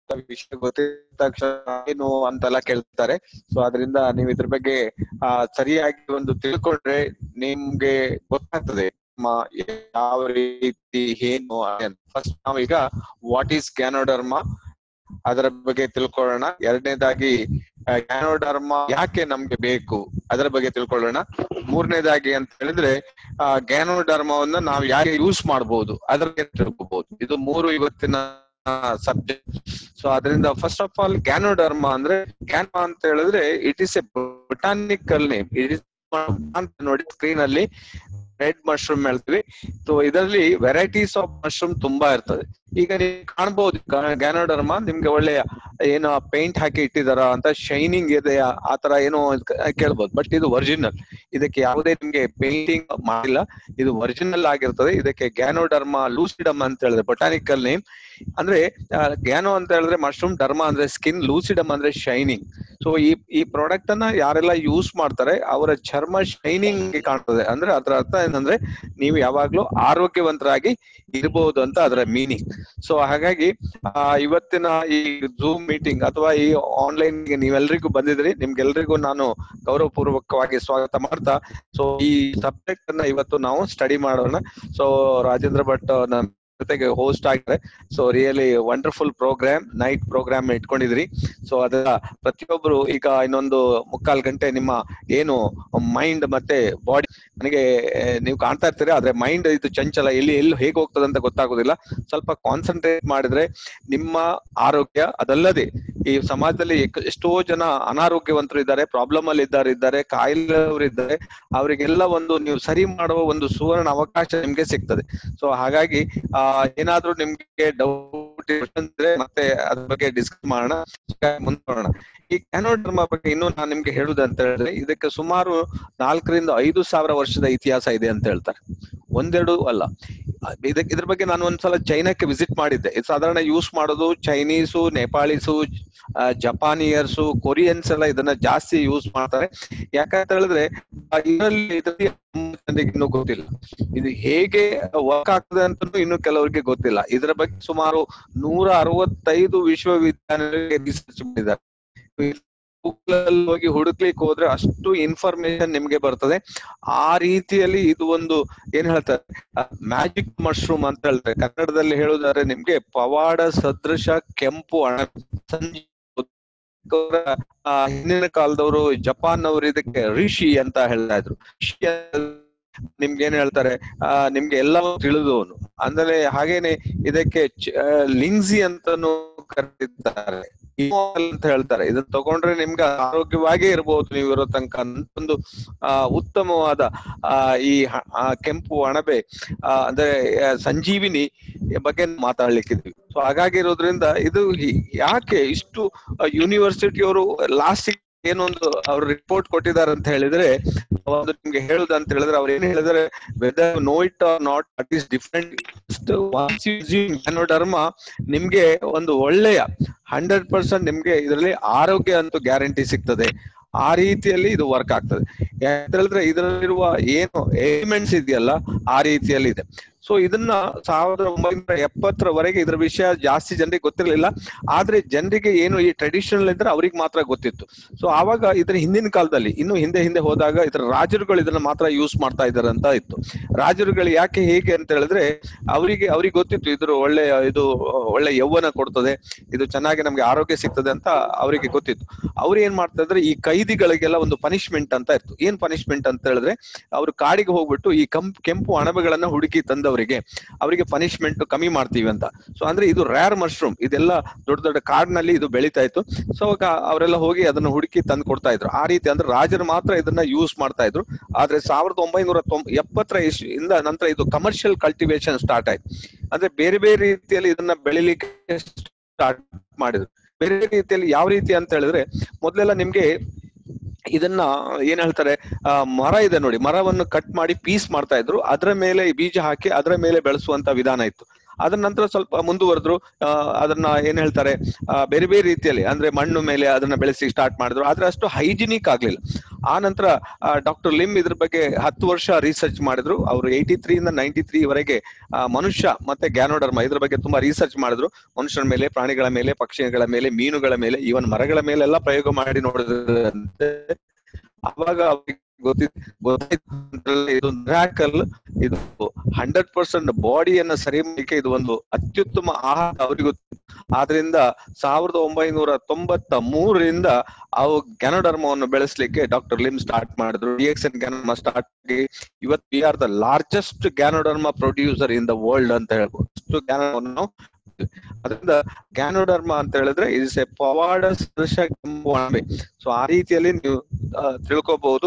ವಿಷಯ ಗೊತ್ತಿದ ತಕ್ಷಣ ಏನು ಅಂತೆಲ್ಲ ಕೇಳ್ತಾರೆ ಸೊ ಅದರಿಂದ ನೀವು ಇದ್ರ ಬಗ್ಗೆ ಆ ಸರಿಯಾಗಿ ಒಂದು ತಿಳ್ಕೊಂಡ್ರೆ ನಿಮ್ಗೆ ಗೊತ್ತಾಗ್ತದೆ ನಮ್ಮ ಯಾವ ರೀತಿ ಏನು ಫಸ್ಟ್ ನಾವೀಗ ವಾಟ್ ಈಸ್ ಗ್ಯಾನೋಡರ್ಮ ಅದರ ಬಗ್ಗೆ ತಿಳ್ಕೊಳ್ಳೋಣ ಎರಡನೇದಾಗಿ ಗ್ಯಾನೋಡರ್ಮ ಯಾಕೆ ನಮ್ಗೆ ಬೇಕು ಅದರ ಬಗ್ಗೆ ತಿಳ್ಕೊಳ್ಳೋಣ ಮೂರನೇದಾಗಿ ಅಂತ ಹೇಳಿದ್ರೆ ಆ ಗ್ಯಾನೋಡರ್ಮವನ್ನ ನಾವು ಯಾಕೆ ಯೂಸ್ ಮಾಡಬಹುದು ಅದರ ಬಗ್ಗೆ ತಿಳ್ಕೊಬಹುದು ಇದು ಮೂರು ಇವತ್ತಿನ ಸಬ್ಜೆಕ್ಟ್ ಸೊ ಅದರಿಂದ ಫಸ್ಟ್ ಆಫ್ ಆಲ್ ಗ್ಯಾನೋಡರ್ಮ ಅಂದ್ರೆ ಗ್ಯಾನ ಅಂತ ಹೇಳಿದ್ರೆ it is a botanical name it is ಅಂತ ನೋಡಿ ಸ್ಕ್ರೀನ್ ಅಲ್ಲಿ ರೆಡ್ ಮಶ್ರೂಮ್ ಹೇಳ್ತೀವಿ ಸೊ ಇದರಲ್ಲಿ ವೆರೈಟೀಸ್ ಆಫ್ ಮಶ್ರೂಮ್ ತುಂಬಾ ಇರ್ತದೆ ಈಗ ನೀವು ಕಾಣ್ಬಹುದು ಗ್ಯಾನೋಡರ್ಮ ನಿಮ್ಗೆ ಒಳ್ಳೆಯ ಏನೋ ಪೇಂಟ್ ಹಾಕಿ ಇಟ್ಟಿದಾರ ಅಂತ ಶೈನಿಂಗ್ ಇದೆಯಾ ಆತರ ಏನೋ ಕೇಳ್ಬೋದು ಬಟ್ ಇದು ಒರಿಜಿನಲ್ ಇದಕ್ಕೆ ಯಾವುದೇ ನಿಮ್ಗೆ ಪೇಂಟಿಂಗ್ ಮಾಡಿಲ್ಲ ಇದು ಒರಿಜಿನಲ್ ಆಗಿರ್ತದೆ ಇದಕ್ಕೆ ಗ್ಯಾನೋಡರ್ಮ ಲೂಸಿಡಮ್ ಅಂತ ಹೇಳಿದ್ರೆ ಬೊಟಾನಿಕಲ್ ನೇಮ್ ಅಂದ್ರೆ ಗ್ಯಾನೋ ಅಂತ ಹೇಳಿದ್ರೆ ಮಶ್ರೂಮ್ ಡರ್ಮ ಅಂದ್ರೆ ಸ್ಕಿನ್ ಲೂಸಿಡಮ್ ಅಂದ್ರೆ ಶೈನಿಂಗ್ ಸೊ ಈ ಈ ಪ್ರಾಡಕ್ಟ್ ಅನ್ನ ಯಾರೆಲ್ಲ ಯೂಸ್ ಮಾಡ್ತಾರೆ ಅವರ ಚರ್ಮ ಶೈನಿಂಗ್ ಕಾಣ್ತದೆ ಅಂದ್ರೆ ಅದರ ಅರ್ಥ ಏನಂದ್ರೆ ನೀವು ಯಾವಾಗ್ಲೂ ಆರೋಗ್ಯವಂತರಾಗಿ ಇರಬಹುದು ಅಂತ ಅದರ ಮೀನಿಂಗ್ ಸೊ ಹಾಗಾಗಿ ಆ ಇವತ್ತಿನ ಈ ಝೂಮ್ ಮೀಟಿಂಗ್ ಅಥವಾ ಈ ಆನ್ಲೈನ್ ನೀವೆಲ್ರಿಗೂ ಬಂದಿದ್ರಿ ನಿಮ್ಗೆಲ್ರಿಗೂ ನಾನು ಗೌರವಪೂರ್ವಕವಾಗಿ ಸ್ವಾಗತ ಮಾಡ್ತಾ ಸೊ ಈ ಸಬ್ಜೆಕ್ಟ್ ಅನ್ನ ಇವತ್ತು ನಾವು ಸ್ಟಡಿ ಮಾಡೋಣ ಸೊ ರಾಜೇಂದ್ರ ಭಟ್ ನಮ್ಮ ಜೊತೆಗೆ ಹೋಸ್ಟ್ ಆಗಿದ್ದಾರೆ so really wonderful program night program ಇಟ್ಕೊಂಡಿದ್ರಿ ಸೊ ಅದರ ಪ್ರತಿಯೊಬ್ಬರು ಈಗ ಇನ್ನೊಂದು ಮುಕ್ಕಾಲ್ ಗಂಟೆ ನಿಮ್ಮ ಏನು ಮೈಂಡ್ ಮತ್ತೆ ಬಾಡಿ ನನಗೆ ನೀವು ಕಾಣ್ತಾ ಇರ್ತೀರಿ ಆದ್ರೆ ಮೈಂಡ್ ಇದು ಚಂಚಲ ಎಲ್ಲಿ ಎಲ್ಲಿ ಹೇಗೆ ಹೋಗ್ತದೆ ಅಂತ ಗೊತ್ತಾಗೋದಿಲ್ಲ ಸ್ವಲ್ಪ ಕಾನ್ಸಂಟ್ರೇಟ್ ಮಾಡಿದ್ರೆ ನಿಮ್ಮ ಆರೋಗ್ಯ ಅದಲ್ಲದೆ ಈ ಸಮಾಜದಲ್ಲಿ ಎಷ್ಟೋ ಜನ ಅನಾರೋಗ್ಯವಂತರು ಇದ್ದಾರೆ ಪ್ರಾಬ್ಲಮ್ ಅಲ್ಲಿ ಇದ್ದಾರೆ ಇದ್ದಾರೆ ಕಾಯಿಲೆಯವರು ಇದ್ದಾರೆ ಅವರಿಗೆಲ್ಲ ಒಂದು ನೀವು ಸರಿ ಮಾಡುವ ಒಂದು ಸುವರ್ಣ ಅವಕಾಶ ನಿಮ್ಗೆ ಸಿಗ್ತದೆ ಸೊ ಹಾಗಾಗಿ ಆ ಏನಾದ್ರೂ ನಿಮ್ಗೆ ಡೌಟ್ ಇದ್ರೆ ಮತ್ತೆ ಅದ್ರ ಬಗ್ಗೆ ಡಿಸ್ಕಸ್ ಮಾಡೋಣ ಮುಂದುವರೋಣ ಈ ಕ್ಯಾನೋಡರ್ಮ ಬಗ್ಗೆ ಇನ್ನು ನಾನು ನಿಮ್ಗೆ ಹೇಳುದು ಅಂತ ಹೇಳಿದ್ರೆ ಇದಕ್ಕೆ ಸುಮಾರು ನಾಲ್ಕರಿಂದ ಐದು ಸಾವಿರ ವರ್ಷದ ಇತಿಹಾಸ ಇದೆ ಅಂತ ಹೇಳ್ತಾರೆ ಒಂದೆರಡು ಅಲ್ಲ ಇದಕ್ಕೆ ಇದ್ರ ಬಗ್ಗೆ ನಾನು ಒಂದ್ಸಲ ಚೈನಾಕ್ಕೆ ವಿಸಿಟ್ ಮಾಡಿದ್ದೆ ಇದು ಸಾಧಾರಣ ಯೂಸ್ ಮಾಡೋದು ಚೈನೀಸು ನೇಪಾಳೀಸು ಜಪಾನಿಯರ್ಸು ಕೊರಿಯನ್ಸ್ ಎಲ್ಲ ಇದನ್ನ ಜಾಸ್ತಿ ಯೂಸ್ ಮಾಡ್ತಾರೆ ಯಾಕಂತ ಹೇಳಿದ್ರೆ ಇದರಲ್ಲಿ ಇದರಲ್ಲಿ ಜನರಿಗೆ ಇನ್ನೂ ಗೊತ್ತಿಲ್ಲ ಇದು ಹೇಗೆ ವರ್ಕ್ ಆಗ್ತದೆ ಅಂತ ಇನ್ನು ಕೆಲವರಿಗೆ ಗೊತ್ತಿಲ್ಲ ಇದರ ಬಗ್ಗೆ ಸುಮಾರು ನೂರ ಅರವತ್ತೈದು ವಿಶ್ವವಿದ್ಯಾನಿಲಯ ರಿಸರ್ಚ್ ಮಾಡಿದ್ದಾರೆ ಗೂಗಲ್ ಹೋಗಿ ಹುಡುಕ್ಲಿಕ್ಕೆ ಹೋದ್ರೆ ಅಷ್ಟು ಇನ್ಫಾರ್ಮೇಶನ್ ನಿಮ್ಗೆ ಬರ್ತದೆ ಆ ರೀತಿಯಲ್ಲಿ ಇದು ಒಂದು ಏನ್ ಹೇಳ್ತಾರೆ ಮ್ಯಾಜಿಕ್ ಮಶ್ರೂಮ್ ಅಂತ ಹೇಳ್ತಾರೆ ಕನ್ನಡದಲ್ಲಿ ಹೇಳುದಾದ್ರೆ ನಿಮ್ಗೆ ಪವಾಡ ಸದೃಶ ಕೆಂಪು ಹಣ ಹಿಂದಿನ ಕಾಲದವರು ಜಪಾನ್ ಅವರು ಇದಕ್ಕೆ ರಿಷಿ ಅಂತ ಹೇಳ್ತಾ ಇದ್ರು ನಿಮ್ಗೆ ಏನ್ ಹೇಳ್ತಾರೆ ಆ ನಿಮ್ಗೆ ಎಲ್ಲವೂ ತಿಳಿದವನು ಅಂದ್ರೆ ಹಾಗೇನೆ ಇದಕ್ಕೆ ಲಿಂಗ್ಸಿ ಅಂತಾನು ಕರೀತಾರೆ ಅಂತ ಹೇಳ್ತಾರೆ ಇದನ್ನ ತಗೊಂಡ್ರೆ ನಿಮ್ಗೆ ಆರೋಗ್ಯವಾಗೇ ಇರಬಹುದು ನೀವು ಇರೋ ತನಕ ಒಂದು ಆ ಉತ್ತಮವಾದ ಆ ಈ ಕೆಂಪು ಅಣಬೆ ಆ ಅಂದ್ರೆ ಸಂಜೀವಿನಿ ಬಗ್ಗೆ ಮಾತಾಡ್ಲಿಕ್ಕಿದ್ವಿ ಸೊ ಹಾಗಾಗಿರೋದ್ರಿಂದ ಇದು ಯಾಕೆ ಇಷ್ಟು ಯೂನಿವರ್ಸಿಟಿಯವರು ಲಾಸ್ಟ್ ಏನೊಂದು ಅವ್ರು ರಿಪೋರ್ಟ್ ಕೊಟ್ಟಿದ್ದಾರೆ ಅಂತ ಹೇಳಿದ್ರೆ ಒಂದು ನಿಮ್ಗೆ ಹೇಳುದು ಅಂತ ಹೇಳಿದ್ರೆ ಅವ್ರು ಏನ್ ಹೇಳಿದ್ರೆ whether know it or not it is different ಧರ್ಮ ನಿಮ್ಗೆ ಒಂದು ಒಳ್ಳೆಯ ಹಂಡ್ರೆಡ್ ಪರ್ಸೆಂಟ್ ನಿಮ್ಗೆ ಇದರಲ್ಲಿ ಆರೋಗ್ಯ ಅಂತೂ ಗ್ಯಾರಂಟಿ ಸಿಗ್ತದೆ ಆ ರೀತಿಯಲ್ಲಿ ಇದು ವರ್ಕ್ ಆಗ್ತದೆ ಯಾಕಂತ ಹೇಳಿದ್ರೆ ಇದರಲ್ಲಿರುವ ಏನು ಎಲಿಮೆಂಟ್ಸ್ ಇದೆಯಲ್ಲ ಆ ರೀತಿಯಲ್ಲಿ ಇದೆ ಸೊ ಇದನ್ನ ಸಾವಿರದ ಒಂಬೈನೂರ ಎಪ್ಪತ್ತರವರೆಗೆ ಇದರ ವಿಷಯ ಜಾಸ್ತಿ ಜನರಿಗೆ ಗೊತ್ತಿರಲಿಲ್ಲ ಆದ್ರೆ ಜನರಿಗೆ ಏನು ಈ ಟ್ರೆಡಿಷನಲ್ ಇದ್ರೆ ಅವ್ರಿಗೆ ಮಾತ್ರ ಗೊತ್ತಿತ್ತು ಸೊ ಆವಾಗ ಇದರ ಹಿಂದಿನ ಕಾಲದಲ್ಲಿ ಇನ್ನು ಹಿಂದೆ ಹಿಂದೆ ಹೋದಾಗ ಇದರ ರಾಜರುಗಳು ಇದನ್ನ ಮಾತ್ರ ಯೂಸ್ ಮಾಡ್ತಾ ಇದ್ದಾರೆ ಅಂತ ಇತ್ತು ರಾಜರುಗಳು ಯಾಕೆ ಹೇಗೆ ಅಂತ ಹೇಳಿದ್ರೆ ಅವರಿಗೆ ಅವ್ರಿಗೆ ಗೊತ್ತಿತ್ತು ಇದ್ರ ಒಳ್ಳೆ ಇದು ಒಳ್ಳೆ ಯೌವನ ಕೊಡ್ತದೆ ಇದು ಚೆನ್ನಾಗಿ ನಮ್ಗೆ ಆರೋಗ್ಯ ಸಿಗ್ತದೆ ಅಂತ ಅವರಿಗೆ ಗೊತ್ತಿತ್ತು ಅವ್ರು ಏನ್ ಮಾಡ್ತಾ ಇದ್ರೆ ಈ ಕೈದಿಗಳಿಗೆಲ್ಲ ಒಂದು ಪನಿಷ್ಮೆಂಟ್ ಅಂತ ಇತ್ತು ಏನ್ ಪನಿಷ್ಮೆಂಟ್ ಅಂತ ಹೇಳಿದ್ರೆ ಅವ್ರು ಕಾಡಿಗೆ ಹೋಗ್ಬಿಟ್ಟು ಈ ಕಂಪ್ ಕೆಂಪು ಅಣಬೆಗಳನ್ನ ಹುಡುಕಿ ತಂದವರಿಗೆ ಅವರಿಗೆ ಪನಿಷ್ಮೆಂಟ್ ಕಮ್ಮಿ ಮಾಡ್ತೀವಿ ಅಂತ ಸೊ ಅಂದ್ರೆ ಇದು ರ್ಯಾರ್ ಮಶ್ರೂಮ್ ಇದೆಲ್ಲ ದೊಡ್ಡ ದೊಡ್ಡ ಕಾಡಿನಲ್ಲಿ ಇದು ಬೆಳೀತಾ ಇತ್ತು ಸೊ ಅವರೆಲ್ಲ ಹೋಗಿ ಅದನ್ನ ಹುಡುಕಿ ತಂದು ಕೊಡ್ತಾ ಇದ್ರು ಆ ರೀತಿ ಅಂದ್ರೆ ರಾಜರು ಮಾತ್ರ ಇದನ್ನ ಯೂಸ್ ಮಾಡ್ತಾ ಇದ್ರು ಆದ್ರೆ ಸಾವಿರದ ಒಂಬೈನೂರ ತೊಂಬ ಎಪ್ಪತ್ತರ ಇಂದ ನಂತರ ಇದು ಕಮರ್ಷಿಯಲ್ ಕಲ್ಟಿವೇಶನ್ ಸ್ಟಾರ್ಟ್ ಆಯ್ತು ಅಂದ್ರೆ ಬೇರೆ ಬೇರೆ ರೀತಿಯಲ್ಲಿ ಇದನ್ನ ಬೆಳಿಲಿಕ್ಕೆ ಸ್ಟಾರ್ಟ್ ಮಾಡಿದ್ರು ಬೇರೆ ರೀತಿಯಲ್ಲಿ ಯಾವ ರೀತಿ ಅಂತ ಹೇಳಿದ್ರೆ ಮೊದಲೆಲ್ಲ ನಿಮ್ಗೆ ಇದನ್ನ ಏನ್ ಹೇಳ್ತಾರೆ ಆ ಮರ ಇದೆ ನೋಡಿ ಮರವನ್ನು ಕಟ್ ಮಾಡಿ ಪೀಸ್ ಮಾಡ್ತಾ ಇದ್ರು ಅದರ ಮೇಲೆ ಬೀಜ ಹಾಕಿ ಅದರ ಮೇಲೆ ಬೆಳೆಸುವಂತ ವಿಧಾನ ಇತ್ತು ಅದರ ನಂತರ ಸ್ವಲ್ಪ ಮುಂದುವರೆದ್ರು ಆ, ಅದನ್ನ ಏನ್ ಹೇಳ್ತಾರೆ ಆ, ಬೇರೆ ಬೇರೆ ರೀತಿಯಲ್ಲಿ ಅಂದ್ರೆ ಮಣ್ಣು ಮೇಲೆ ಅದನ್ನ ಬೆಳೆಸಿ ಸ್ಟಾರ್ಟ್ ಮಾಡಿದ್ರು ಆದ್ರೆ ಅಷ್ಟು ಹೈಜಿನಿಕ್ ಆಗ್ಲಿಲ್ಲ ಆ ನಂತರ ಡಾಕ್ಟರ್ ಲಿಮ್ ಇದ್ರ ಬಗ್ಗೆ ಹತ್ತು ವರ್ಷ ರಿಸರ್ಚ್ ಮಾಡಿದ್ರು ಅವರು ಏಯ್ಟಿ ತ್ರೀ ಇಂದ ನೈಂಟಿ ತ್ರೀ ವರೆಗೆ ಆ, ಮನುಷ್ಯ ಮತ್ತೆ ಗ್ಯಾನೋಡರ್ಮ ಇದ್ರ ಬಗ್ಗೆ ತುಂಬಾ ರಿಸರ್ಚ್ ಮಾಡಿದ್ರು ಮನುಷ್ಯರ ಮೇಲೆ ಪ್ರಾಣಿಗಳ ಮೇಲೆ ಪಕ್ಷಿಗಳ ಮೇಲೆ ಮೀನುಗಳ ಮೇಲೆ ಈವನ್ ಮರಗಳ ಮೇಲೆಲ್ಲ ಪ್ರಯೋಗ ಮಾಡಿ ನೋಡಿದ್ರಂತೆ ಅವಾಗ ಅವ್ರಿಗೆ ಗೊತ್ತಿದ್ ಗೊತ್ತಾಯ್ತು ಇದು ಮಿರಾಕಲ್ ಇದು ಹಂಡ್ರೆಡ್ ಪರ್ಸೆಂಟ್ ಬಾಡಿಯನ್ನ ಸರಿ ಮಾಡಲಿಕ್ಕೆ ಇದು ಒಂದು ಅತ್ಯುತ್ತಮ ಆಹಾರ ಅವ್ರಿಗೆ ಗೊತ್ತಿತ್ತು ಆದ್ರಿಂದ ಸಾವಿರದ ಒಂಬೈನೂರ ತೊಂಬತ್ತ ಮೂರರಿಂದ ಅವು ಗ್ಯಾನೋಡರ್ಮವನ್ನು ಬೆಳೆಸಲಿಕ್ಕೆ ಡಾಕ್ಟರ್ ಲಿಮ್ ಸ್ಟಾರ್ಟ್ ಮಾಡಿದ್ರು ಡಿಎಕ್ಸನ್ ಗ್ಯಾನೋಡರ್ಮ ಸ್ಟಾರ್ಟ್ ಆಗಿ ಇವತ್ತು we are the largest ganoderma producer in the world ಅಂತ ಹೇಳ್ಬೋದು ಅಷ್ಟು ಗ್ಯಾನೋಡರ್ಮ ನಾವು ಅದರಿಂದ ಗ್ಯಾನೋಡರ್ಮ ಅಂತ ಹೇಳಿದ್ರೆ ಇಸ್ ಎ ಪವಾಡ ಸದೃಶ ಕೆಂಪು ಅಣಬೆ ಸೊ ಆ ರೀತಿಯಲ್ಲಿ ನೀವು ಆ, ತಿಳ್ಕೊಬಹುದು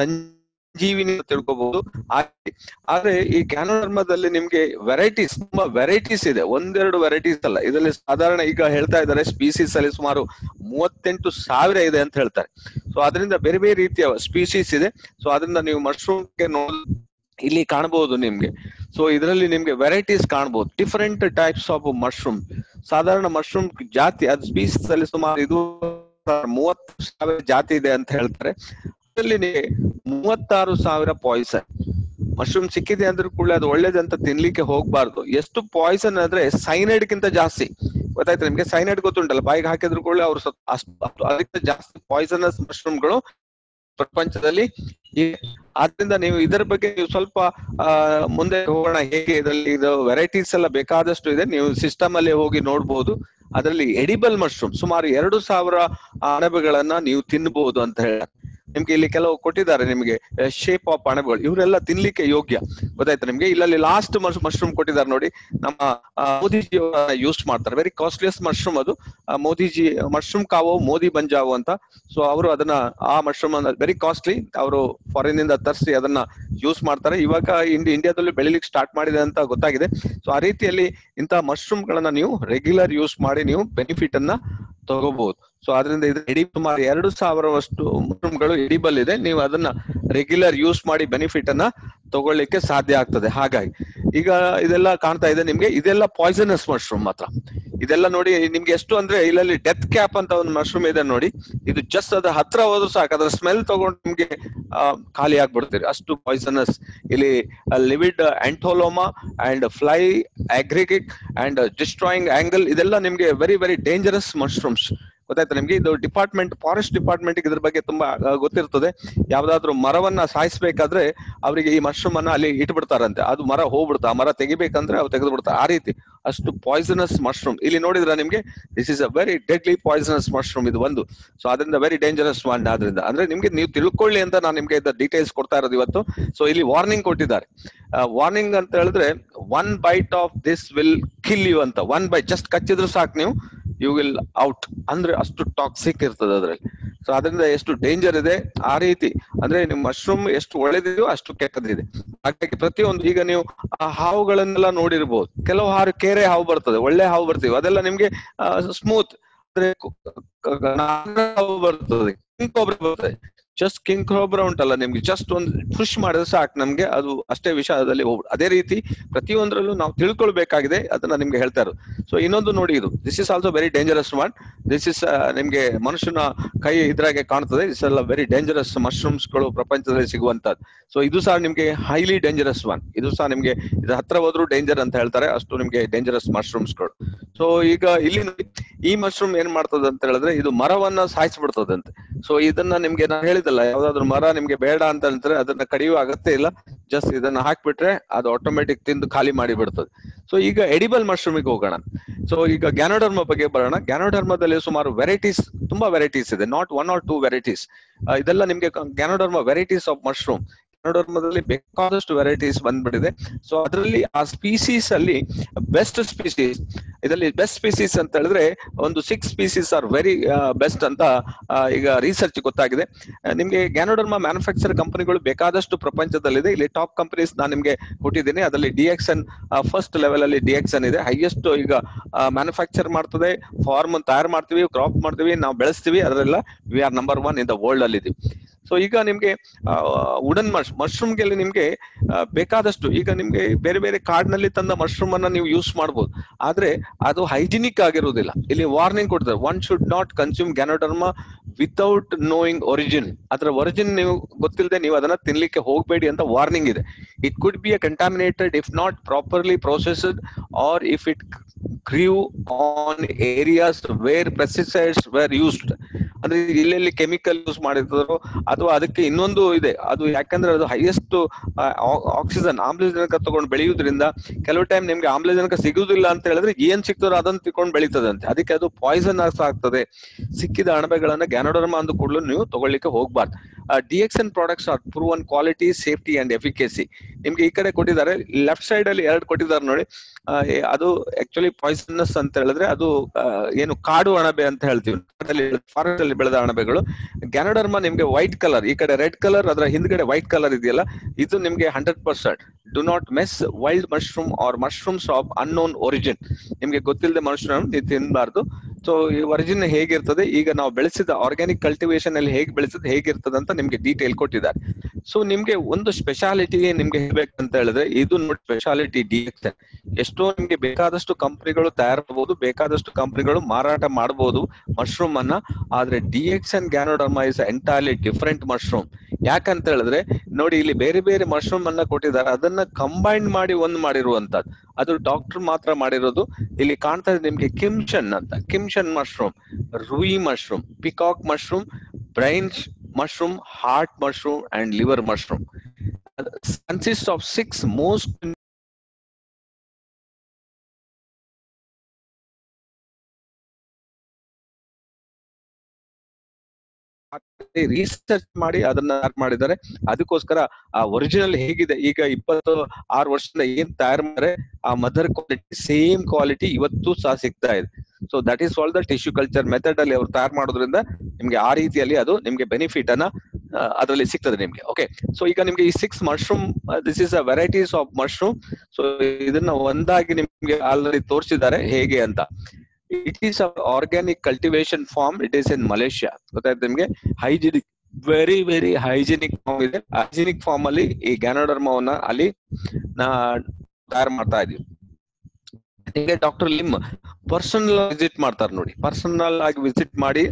ಸಂಜೀವಿನಿ ಅಂತ ತಿಳ್ಕೊಬಹುದು ಹಾಗೆ ಆದ್ರೆ ಈ ಗ್ಯಾನೋಡರ್ಮದಲ್ಲಿ ನಿಮ್ಗೆ ವೆರೈಟೀಸ್ ತುಂಬಾ ವೆರೈಟೀಸ್ ಇದೆ ಒಂದೆರಡು ವೆರೈಟೀಸ್ ಅಲ್ಲ ಇದರಲ್ಲಿ ಸಾಧಾರಣ ಈಗ ಹೇಳ್ತಾ ಇದ್ದಾರೆ ಸ್ಪೀಸೀಸ್ ಅಲ್ಲಿ ಸುಮಾರು ಮೂವತ್ತೆಂಟು ಸಾವಿರ ಇದೆ ಅಂತ ಹೇಳ್ತಾರೆ ಸೊ ಅದರಿಂದ ಬೇರೆ ಬೇರೆ ರೀತಿಯ ಸ್ಪೀಸೀಸ್ ಇದೆ ಸೊ ಅದರಿಂದ ನೀವು ಮಶ್ರೂಮ್ಗೆ ನೋಡ್ ಇಲ್ಲಿ ಕಾಣಬಹುದು ನಿಮ್ಗೆ ಸೊ ಇದರಲ್ಲಿ ನಿಮ್ಗೆ ವೆರೈಟೀಸ್ ಕಾಣಬಹುದು ಡಿಫರೆಂಟ್ ಟೈಪ್ಸ್ ಆಫ್ ಮಶ್ರೂಮ್ ಸಾಧಾರಣ ಮಶ್ರೂಮ್ ಜಾತಿ ಅದು ಸ್ಪೀಸೀಸ್ ಅಲ್ಲಿ ಸುಮಾರು ಇದು ಮೂವತ್ತು ಸಾವಿರ ಜಾತಿ ಇದೆ ಅಂತ ಹೇಳ್ತಾರೆ ಅದರಲ್ಲಿ ನಿಮಗೆ ಮೂವತ್ತಾರು ಸಾವಿರ ಪಾಯ್ಸನ್ ಮಶ್ರೂಮ್ ಸಿಕ್ಕಿದೆ ಅಂದ್ರೂ ಕೂಡ ಅದು ಒಳ್ಳೇದಂತ ತಿನ್ಲಿಕ್ಕೆ ಹೋಗ್ಬಾರ್ದು ಎಷ್ಟು ಪಾಯ್ಸನ್ ಅಂದ್ರೆ ಸೈನೈಡ್ ಗಿಂತ ಜಾಸ್ತಿ ಗೊತ್ತಾಯ್ತು ನಿಮ್ಗೆ ಸೈನೈಡ್ ಗೊತ್ತುಂಟಲ್ಲ ಬಾಯಿಗೆ ಹಾಕಿದ್ರು ಕೂಡ ಅವ್ರು ಸ್ವಲ್ಪ ಅಷ್ಟು ಅದಕ್ಕಿಂತ ಜಾಸ್ತಿ ಪಾಯ್ಸನಸ್ ಮಶ್ರೂಮ್ಗಳು ಪ್ರಪಂಚದಲ್ಲಿ ಇವೆ ಆದ್ರಿಂದ ನೀವು ಇದರ ಬಗ್ಗೆ ನೀವು ಸ್ವಲ್ಪ ಆ, ಮುಂದೆ ಹೋಗೋಣ ಹೇಗೆ ಇದರಲ್ಲಿ ಇದು ವೆರೈಟೀಸ್ ಎಲ್ಲ ಬೇಕಾದಷ್ಟು ಇದೆ ನೀವು ಸಿಸ್ಟಮ್ ಅಲ್ಲಿ ಹೋಗಿ ನೋಡ್ಬೋದು ಅದರಲ್ಲಿ ಎಡಿಬಲ್ ಮಶ್ರೂಮ್ ಸುಮಾರು ಎರಡು ಸಾವಿರ ಅಣಬೆಗಳನ್ನ ನೀವು ತಿನ್ಬಹುದು ಅಂತ ಹೇಳ ನಿಮ್ಗೆ ಇಲ್ಲಿ ಕೆಲವು ಕೊಟ್ಟಿದ್ದಾರೆ ನಿಮಗೆ ಶೇಪ್ ಆಫ್ ಅಣಬೆಗಳು ಇವರೆಲ್ಲ ತಿನ್ಲಿಕ್ಕೆ ಯೋಗ್ಯ ಗೊತ್ತಾಯ್ತು ನಿಮ್ಗೆ ಇಲ್ಲಲ್ಲಿ ಲಾಸ್ಟ್ ಮಶ್ರೂಮ್ ಕೊಟ್ಟಿದ್ದಾರೆ ನೋಡಿ ನಮ್ಮ ಆ, ಮೋದಿಜಿ ಯೂಸ್ ಮಾಡ್ತಾರೆ ವೆರಿ ಕಾಸ್ಟ್ಲಿಯಸ್ಟ್ ಮಶ್ರೂಮ್ ಅದು ಆ, ಮೋದಿಜಿ ಮಶ್ರೂಮ್ ಕಾವು ಮೋದಿ ಬಂಜಾವು ಅಂತ ಸೊ ಅವರು ಅದನ್ನ ಆ ಮಶ್ರೂಮ್ ವೆರಿ ಕಾಸ್ಟ್ಲಿ ಅವರು ಫಾರಿನ್ ಇಂದ ತರಿಸಿ ಅದನ್ನ ಯೂಸ್ ಮಾಡ್ತಾರೆ ಇವಾಗ ಇಂಡಿ ಇಂಡಿಯಾದಲ್ಲಿ ಬೆಳಿಲಿಕ್ಕೆ ಸ್ಟಾರ್ಟ್ ಮಾಡಿದೆ ಅಂತ ಗೊತ್ತಾಗಿದೆ ಸೊ ಆ ರೀತಿಯಲ್ಲಿ ಇಂತಹ ಮಶ್ರೂಮ್ ಗಳನ್ನ ನೀವು ರೆಗ್ಯುಲರ್ ಯೂಸ್ ಮಾಡಿ ನೀವು ಬೆನಿಫಿಟ್ ಅನ್ನ ತಗೋಬಹುದು ಸೊ ಅದರಿಂದ ಇದು ಎಡಿ ಸುಮಾರು ಎರಡು ಸಾವಿರವಷ್ಟು ಮಶ್ರೂಮ್ಗಳು ಎಡಿಬಲ್ ಇದೆ ನೀವು ಅದನ್ನ ರೆಗ್ಯುಲರ್ ಯೂಸ್ ಮಾಡಿ ಬೆನಿಫಿಟ್ ಅನ್ನ ತಗೊಳ್ಳಿಕ್ಕೆ ಸಾಧ್ಯ ಆಗ್ತದೆ ಹಾಗಾಗಿ ಈಗ ಇದೆಲ್ಲ ಕಾಣ್ತಾ ಇದೆ ನಿಮ್ಗೆ ಇದೆಲ್ಲ ಪಾಯ್ಸನಸ್ ಮಶ್ರೂಮ್ ಮಾತ್ರ ಇದೆಲ್ಲ ನೋಡಿ ನಿಮ್ಗೆ ಎಷ್ಟು ಅಂದ್ರೆ ಇಲ್ಲಲ್ಲಿ ಡೆತ್ ಕ್ಯಾಪ್ ಅಂತ ಒಂದು ಮಶ್ರೂಮ್ ಇದೆ ನೋಡಿ ಇದು ಜಸ್ಟ್ ಅದ್ರ ಹತ್ರ ಹೋದ್ರು ಸಾಕು ಅದ್ರ ಸ್ಮೆಲ್ ತಗೊಂಡು ನಿಮ್ಗೆ ಆ, ಖಾಲಿ ಆಗ್ಬಿಡ್ತೀರಿ ಅಷ್ಟು ಪಾಯ್ಸನಸ್ ಇಲ್ಲಿ livid entoloma and fly agaric and destroying angel ಇದೆಲ್ಲ ನಿಮ್ಗೆ ವೆರಿ ವೆರಿ ಡೇಂಜರಸ್ ಮಶ್ರೂಮ್ಸ್ ಗೊತ್ತಾಯ್ತಾ ನಿಮ್ಗೆ ಇದು ಡಿಪಾರ್ಟ್ಮೆಂಟ್ ಫಾರೆಸ್ಟ್ ಡಿಪಾರ್ಟ್ಮೆಂಟ್ ಇದ್ರ ಬಗ್ಗೆ ತುಂಬಾ ಆ, ಗೊತ್ತಿರ್ತದೆ ಯಾವ್ದಾದ್ರು ಮರವನ್ನ ಸಾಯಿಸ್ಬೇಕಾದ್ರೆ ಅವರಿಗೆ ಈ ಮಶ್ರೂಮ್ ಅನ್ನ ಅಲ್ಲಿ ಇಟ್ಬಿಡ್ತಾರಂತೆ ಅದು ಮರ ಹೋಗ್ಬಿಡ್ತಾ ಆ ಮರ ತೆಗಿಬೇಕಂದ್ರೆ ಅವ್ರು ತೆಗೆದು ಬಿಡ್ತಾರೆ ಆ ರೀತಿ ಅಷ್ಟು ಪಾಯ್ಸನಸ್ ಮಶ್ರೂಮ್ ಇಲ್ಲಿ ನೋಡಿದ್ರ ನಿಮ್ಗೆ this is a very deadly poisonous mushroom ಇದು ಒಂದು ಸೊ ಅದರಿಂದ ವೆರಿ ಡೇಂಜರಸ್ ಒನ್ ಆದ್ರಿಂದ ಅಂದ್ರೆ ನಿಮ್ಗೆ ನೀವು ತಿಳ್ಕೊಳ್ಳಿ ಅಂತ ನಾನು ನಿಮ್ಗೆ ಡೀಟೇಲ್ಸ್ ಕೊಡ್ತಾ ಇರೋದು ಇವತ್ತು ಸೊ ಇಲ್ಲಿ ವಾರ್ನಿಂಗ್ ಕೊಟ್ಟಿದ್ದಾರೆ ವಾರ್ನಿಂಗ್ ಅಂತ ಹೇಳಿದ್ರೆ one bite of this will kill you ಅಂತ ಒನ್ ಬೈಟ್ ಜಸ್ಟ್ ಕಚ್ಚಿದ್ರು ಸಾಕು ನೀವು ಯು ವಿಲ್ ಔಟ್ ಅಂದ್ರೆ ಅಷ್ಟು ಟಾಕ್ಸಿಕ್ ಇರ್ತದೆ ಅದ್ರಲ್ಲಿ ಸೊ ಅದರಿಂದ ಎಷ್ಟು ಡೇಂಜರ್ ಇದೆ ಆ ರೀತಿ ಅಂದ್ರೆ ನಿಮ್ ಮಶ್ರೂಮ್ ಎಷ್ಟು ಒಳ್ಳೇದಿದೆಯೋ ಅಷ್ಟು ಕೆಟ್ಟದಿದೆ ಹಾಗಾಗಿ ಪ್ರತಿಯೊಂದು ಈಗ ನೀವು ಆ ಹಾವುಗಳನ್ನೆಲ್ಲ ನೋಡಿರ್ಬೋದು ಕೆಲವು ಹಾರು ಕೇರೆ ಹಾವು ಬರ್ತದೆ ಒಳ್ಳೆ ಹಾವು ಬರ್ತೀವಿ ಅದೆಲ್ಲ ನಿಮ್ಗೆ ಸ್ಮೂತ್ ಅಂದ್ರೆ ಕು- ಕ- ಕ- ನಾಗರ ಹಾವು ಬರ್ತದೆ ಕಿಂಗ್ ಕೋಬ್ರಾ ಬರ್ತದೆ ಜಸ್ಟ್ ಕಿಂಗ್ ಕೋಬ್ರಾ ಉಂಟಲ್ಲ ನಿಮ್ಗೆ ಜಸ್ಟ್ ಒಂದು ಪುಷ್ ಮಾಡಿದ್ರೆ ಸಾಕು ನಮ್ಗೆ ಅದು ಅಷ್ಟೇ ವಿಷಯದಲ್ಲಿ ಹೋಗ್ಬಿಡು ಅದೇ ರೀತಿ ಪ್ರತಿಯೊಂದರಲ್ಲೂ ನಾವು ತಿಳ್ಕೊಳ್ಬೇಕಾಗಿದೆ ಅದನ್ನ ನಿಮ್ಗೆ ಹೇಳ್ತಾ ಇರೋದು ಸೊ ಇನ್ನೊಂದು ನೋಡಿ ಇದು this is also very dangerous one this is ನಿಮ್ಗೆ ಮನುಷ್ಯನ ಕೈ ಇದ್ರಾಗೆ ಕಾಣ್ತದೆ ಇಸ್ ಎಲ್ಲ ವೆರಿ ಡೇಂಜರಸ್ ಮಶ್ರೂಮ್ಸ್ ಗಳು ಪ್ರಪಂಚದಲ್ಲಿ ಸಿಗುವಂತದ್ದು ಸೊ ಇದು ಸಹ ನಿಮ್ಗೆ ಹೈಲಿ ಡೇಂಜರಸ್ ಒನ್ ಇದು ಸಹ ನಿಮ್ಗೆ ಇದು ಹತ್ರ ಹೋದ್ರು ಡೇಂಜರ್ ಅಂತ ಹೇಳ್ತಾರೆ ಅಷ್ಟು ನಿಮ್ಗೆ ಡೇಂಜರಸ್ ಮಶ್ರೂಮ್ಸ್ ಗಳು ಸೊ ಈಗ ಇಲ್ಲಿ ನೋಡಿ, ಈ ಮಶ್ರೂಮ್ ಏನ್ ಮಾಡ್ತದೆ ಅಂತ ಹೇಳಿದ್ರೆ ಇದು ಮರವನ್ನ ಸಾಯಿಸ್ಬಿಡ್ತದಂತೆ ಸೊ ಇದನ್ನ ನಿಮ್ಗೆ ನಾನು ಹೇಳಿದಲ್ಲ ಯಾವ್ದಾದ್ರು ಮರ ನಿಮ್ಗೆ ಬೇಡ ಅಂತ ಹೇಳಿದ್ರೆ ಅದನ್ನ ಕಡಿಯುವ ಅಗತ್ಯ ಇಲ್ಲ ಜಸ್ಟ್ ಇದನ್ನ ಹಾಕ್ಬಿಟ್ರೆ ಅದು ಆಟೋಮೆಟಿಕ್ ತಿಂದು ಖಾಲಿ ಮಾಡಿ ಬಿಡ್ತದೆ ಸೊ ಈಗ ಎಡಿಬಲ್ ಮಶ್ರೂಮಿಗೆ ಹೋಗೋಣ ಸೊ ಈಗ ಗ್ಯಾನೋಡರ್ಮ ಬಗ್ಗೆ ಬರೋಣ ಗ್ಯಾನೋಡರ್ಮದಲ್ಲಿ ಸುಮಾರು ವೆರೈಟೀಸ್ ತುಂಬಾ ವೆರೈಟೀಸ್ ಇದೆ not one or two varieties ಇದೆಲ್ಲ ನಿಮ್ಗೆ ಗ್ಯಾನೋಡರ್ಮ ವೆರೈಟೀಸ್ ಆಫ್ ಮಶ್ರೂಮ್ ಗ್ಯಾನೋಡರ್ಮದಲ್ಲಿ ಬೇಕಾದಷ್ಟು ವೆರೈಟೀಸ್ ಬಂದ್ಬಿಟ್ಟಿದೆ ಸೊ ಅದರಲ್ಲಿ ಆ ಸ್ಪೀಸೀಸ್ ಅಲ್ಲಿ ಬೆಸ್ಟ್ ಸ್ಪೀಸೀಸ್ ಇದರಲ್ಲಿ ಬೆಸ್ಟ್ ಸ್ಪೀಸೀಸ್ ಅಂತ ಹೇಳಿದ್ರೆ ಒಂದು six species are very best ಅಂತ ಆ, ಈಗ ರಿಸರ್ಚ್ ಗೊತ್ತಾಗಿದೆ ಆ, ನಿಮ್ಗೆ ಗ್ಯಾನೋಡರ್ಮಾ ಮ್ಯಾನುಫ್ಯಾಕ್ಚರ್ ಕಂಪನಿಗಳು ಬೇಕಾದಷ್ಟು ಪ್ರಪಂಚದಲ್ಲಿದೆ ಇಲ್ಲಿ ಟಾಪ್ ಕಂಪನೀಸ್ ನಾನು ನಿಮ್ಗೆ ಕೊಟ್ಟಿದ್ದೀನಿ ಅದರಲ್ಲಿ D X N first level ಅಲ್ಲಿ ಡಿ ಎಕ್ಸ್ ಎನ್ ಇದೆ ಹೈಯೆಸ್ಟ್ ಈಗ ಮ್ಯಾನುಫ್ಯಾಕ್ಚರ್ ಮಾಡ್ತದೆ ಫಾರ್ಮ್ ತಯಾರು ಮಾಡ್ತೀವಿ ಕ್ರಾಪ್ ಮಾಡ್ತೀವಿ ನಾವು ಬೆಳೆಸ್ತೀವಿ ಅದರೆಲ್ಲ we are number one in the world ಅಲ್ಲಿ ಇದೀವಿ ಸೊ ಈಗ ನಿಮ್ಗೆ ವುಡನ್ ಮಶ್ ಮಶ್ರೂಮ್ಗೆ ನಿಮ್ಗೆ ಆ, ಬೇಕಾದಷ್ಟು ಈಗ ನಿಮ್ಗೆ ಬೇರೆ ಬೇರೆ ಕಾಡ್ನಲ್ಲಿ ತಂದ ಮಶ್ರೂಮ್ ಅನ್ನ ನೀವು ಯೂಸ್ ಮಾಡ್ಬೋದು ಆದ್ರೆ ಅದು ಹೈಜಿನಿಕ್ ಆಗಿರುವುದಿಲ್ಲ ಇಲ್ಲಿ ವಾರ್ನಿಂಗ್ ಕೊಡ್ತಾರೆ one should not consume ganoderma without knowing origin ಅದರ ಒರಿಜಿನ್ ನೀವು ಗೊತ್ತಿಲ್ಲದೆ ನೀವು ಅದನ್ನ ತಿನ್ಲಿಕ್ಕೆ ಹೋಗಬೇಡಿ ಅಂತ ವಾರ್ನಿಂಗ್ ಇದೆ it could be a contaminated if not properly processed or if it grew on areas where pesticides were used ಅಂದ್ರೆ ಎಲ್ಲೆಲ್ಲಿ ಕೆಮಿಕಲ್ ಯೂಸ್ ಮಾಡಿರ್ತಾರೋ ಅಥವಾ ಅದಕ್ಕೆ ಇನ್ನೊಂದು ಇದೆ ಅದು ಯಾಕಂದ್ರೆ ಅದು ಹೈಯೆಸ್ಟ್ ಆಕ್ಸಿಜನ್ ಆಮ್ಲಜನಕ ತಗೊಂಡು ಬೆಳೆಯುವುದರಿಂದ ಕೆಲವು ಟೈಮ್ ನಿಮ್ಗೆ ಆಮ್ಲಜನಕ ಸಿಗುವುದಿಲ್ಲ ಅಂತ ಹೇಳಿದ್ರೆ ಏನ್ ಸಿಗ್ತಾರೋ ಅದನ್ನ ತಿಳ್ಕೊಂಡು ಬೆಳೀತದಂತೆ ಅದಕ್ಕೆ ಅದು ಪಾಯ್ಸನ್ ಆಗ್ತದೆ ಸಿಕ್ಕಿದ ಅಣಬೆಗಳನ್ನ ಗ್ಯಾನೋಡರ್ಮ ಅಂದು ಕೂಡಲು ನೀವು ತಗೊಳ್ಳಿಕ್ಕೆ ಹೋಗ್ಬಾರ್ದು D X N products are proven quality safety and efficacy ನಿಮ್ಗೆ ಈ ಕಡೆ ಕೊಟ್ಟಿದ್ದಾರೆ ಲೆಫ್ಟ್ ಸೈಡ್ ಅಲ್ಲಿ ಎರಡು ಕೊಟ್ಟಿದ್ದಾರೆ ನೋಡಿ ಆ, ಏ- ಅದು ಆಕ್ಚುಲಿ ಪಾಯ್ಸನಸ್ ಅಂತ ಹೇಳಿದ್ರೆ ಅದು ಆ, ಏನು ಕಾಡು ಅಣಬೆ ಅಂತ ಹೇಳ್ತೀವಿ ಫಾರೆಸ್ಟ್ ಅಲ್ಲಿ ಬೆಳೆದ ಅಣಬೆಗಳು ಗ್ಯಾನೋಡರ್ಮ ನಿಮ್ಗೆ ವೈಟ್ ಕಲರ್ ಈ ಕಡೆ ರೆಡ್ ಕಲರ್ ಅದರ ಹಿಂದ್ಗಡೆ ವೈಟ್ ಕಲರ್ ಇದೆಯಲ್ಲ ಇದು ನಿಮ್ಗೆ hundred percent do not mess wild mushroom or mushrooms of unknown origin ನಿಮ್ಗೆ ಗೊತ್ತಿಲ್ಲದೆ ಮಶ್ರೂಮ್ ನೀವು ತಿನ್ಬಾರ್ದು ಸೊ ಈ ಒರಿಜಿನ್ ಹೇಗಿರ್ತದೆ ಈಗ ನಾವು ಬೆಳೆಸಿದ ಆರ್ಗ್ಯಾನಿಕ್ ಕಲ್ಟಿವೇಶನ್ ಅಲ್ಲಿ ಹೇಗೆ ಬೆಳೆಸಿದ ಹೇಗಿರ್ತದೆ ಅಂತ ನಿಮ್ಗೆ ಡೀಟೇಲ್ ಕೊಟ್ಟಿದ್ದಾರೆ ಸೊ ನಿಮ್ಗೆ ಒಂದು ಸ್ಪೆಷಾಲಿಟಿ ನಿಮ್ಗೆ ಹೇಳ್ಬೇಕಂತ ಹೇಳಿದ್ರೆ ಇದು ನೋಡಿ ಸ್ಪೆಷಾಲಿಟಿ ಡಿ ಎಕ್ಸ್ ಎಷ್ಟೋ ನಿಮ್ಗೆ ಬೇಕಾದಷ್ಟು ಕಂಪನಿಗಳು ತಯಾರು ಮಾಡಬಹುದು ಬೇಕಾದಷ್ಟು ಕಂಪನಿಗಳು ಮಾರಾಟ ಮಾಡಬಹುದು ಮಶ್ರೂಮ್ ಅನ್ನ ಆದ್ರೆ D X and ganoderma is entirely different mushroom ಯಾಕಂತ ಹೇಳಿದ್ರೆ ನೋಡಿ ಇಲ್ಲಿ ಬೇರೆ ಬೇರೆ ಮಶ್ರೂಮ್ ಅನ್ನ ಕೊಟ್ಟಿದ್ದಾರೆ ಅದನ್ನ ಕಂಬೈನ್ ಮಾಡಿ ಒಂದ್ ಮಾಡಿರುವಂತದ್ದು ಅದು ಡಾಕ್ಟರ್ ಮಾತ್ರ ಮಾಡಿರೋದು ಇಲ್ಲಿ ಕಾಣ್ತಾ ಇದೆ ನಿಮ್ಗೆ ಕಿಮ್ಶನ್ ಅಂತ ಕಿಮ್ಶನ್ ಮಶ್ರೂಮ್ ರೂಯಿ mushroom peacock mushroom brains mushroom, heart mushroom, and liver mushroom. Consists of six most research ಮಾಡಿ ಅದನ್ನ ತಯಾರು ಮಾಡಿದ್ದಾರೆ ಅದಕ್ಕೋಸ್ಕರ ಆ ಒರಿಜಿನಲ್ ಹೇಗಿದೆ ಈಗ ಇಪ್ಪತ್ತು ಆರು ವರ್ಷದಿಂದ ಏನ್ ತಯಾರು ಮಾಡಿದ್ರೆ ಆ ಮದರ್ ಕ್ವಾಲಿಟಿ ಸೇಮ್ ಕ್ವಾಲಿಟಿ ಇವತ್ತು ಸಹ ಸಿಗ್ತಾ ಇದೆ so that is all the tissue culture method ಅಲ್ಲಿ ಅವ್ರು ತಯಾರು ಮಾಡೋದ್ರಿಂದ ನಿಮ್ಗೆ ಆ ರೀತಿಯಲ್ಲಿ ಅದು ನಿಮ್ಗೆ ಬೆನಿಫಿಟ್ ಅನ್ನ ಅದರಲ್ಲಿ ಸಿಗ್ತದೆ ನಿಮ್ಗೆ ಓಕೆ ಸೊ ಈಗ ನಿಮ್ಗೆ ಈ six mushroom this is a varieties of mushroom so ಇದನ್ನ ಒಂದಾಗಿ ನಿಮ್ಗೆ ಆಲ್ರೆಡಿ ತೋರಿಸಿದ್ದಾರೆ ಹೇಗೆ ಅಂತ it is organic cultivation farm it is in Malaysia ಗೊತ್ತಾಯ್ತು ನಿಮ್ಗೆ hygienic very very hygienic farm ಇದೆ ಹೈಜಿನಿಕ್ ಫಾರ್ಮ್ ಅಲ್ಲಿ ಈ ಗ್ಯಾನೋಡರ್ಮವನ್ನ ಅಲ್ಲಿ ನಾ ತಯಾರು ಮಾಡ್ತಾ ಇದೀವಿ ನಿಮಗೆ ಡಾಕ್ಟರ್ ಲಿಮ್ ಪರ್ಸನಲ್ ವಿಸಿಟ್ ಮಾಡ್ತಾರೆ ನೋಡಿ ಪರ್ಸನಲ್ ಆಗಿ ವಿಸಿಟ್ ಮಾಡಿ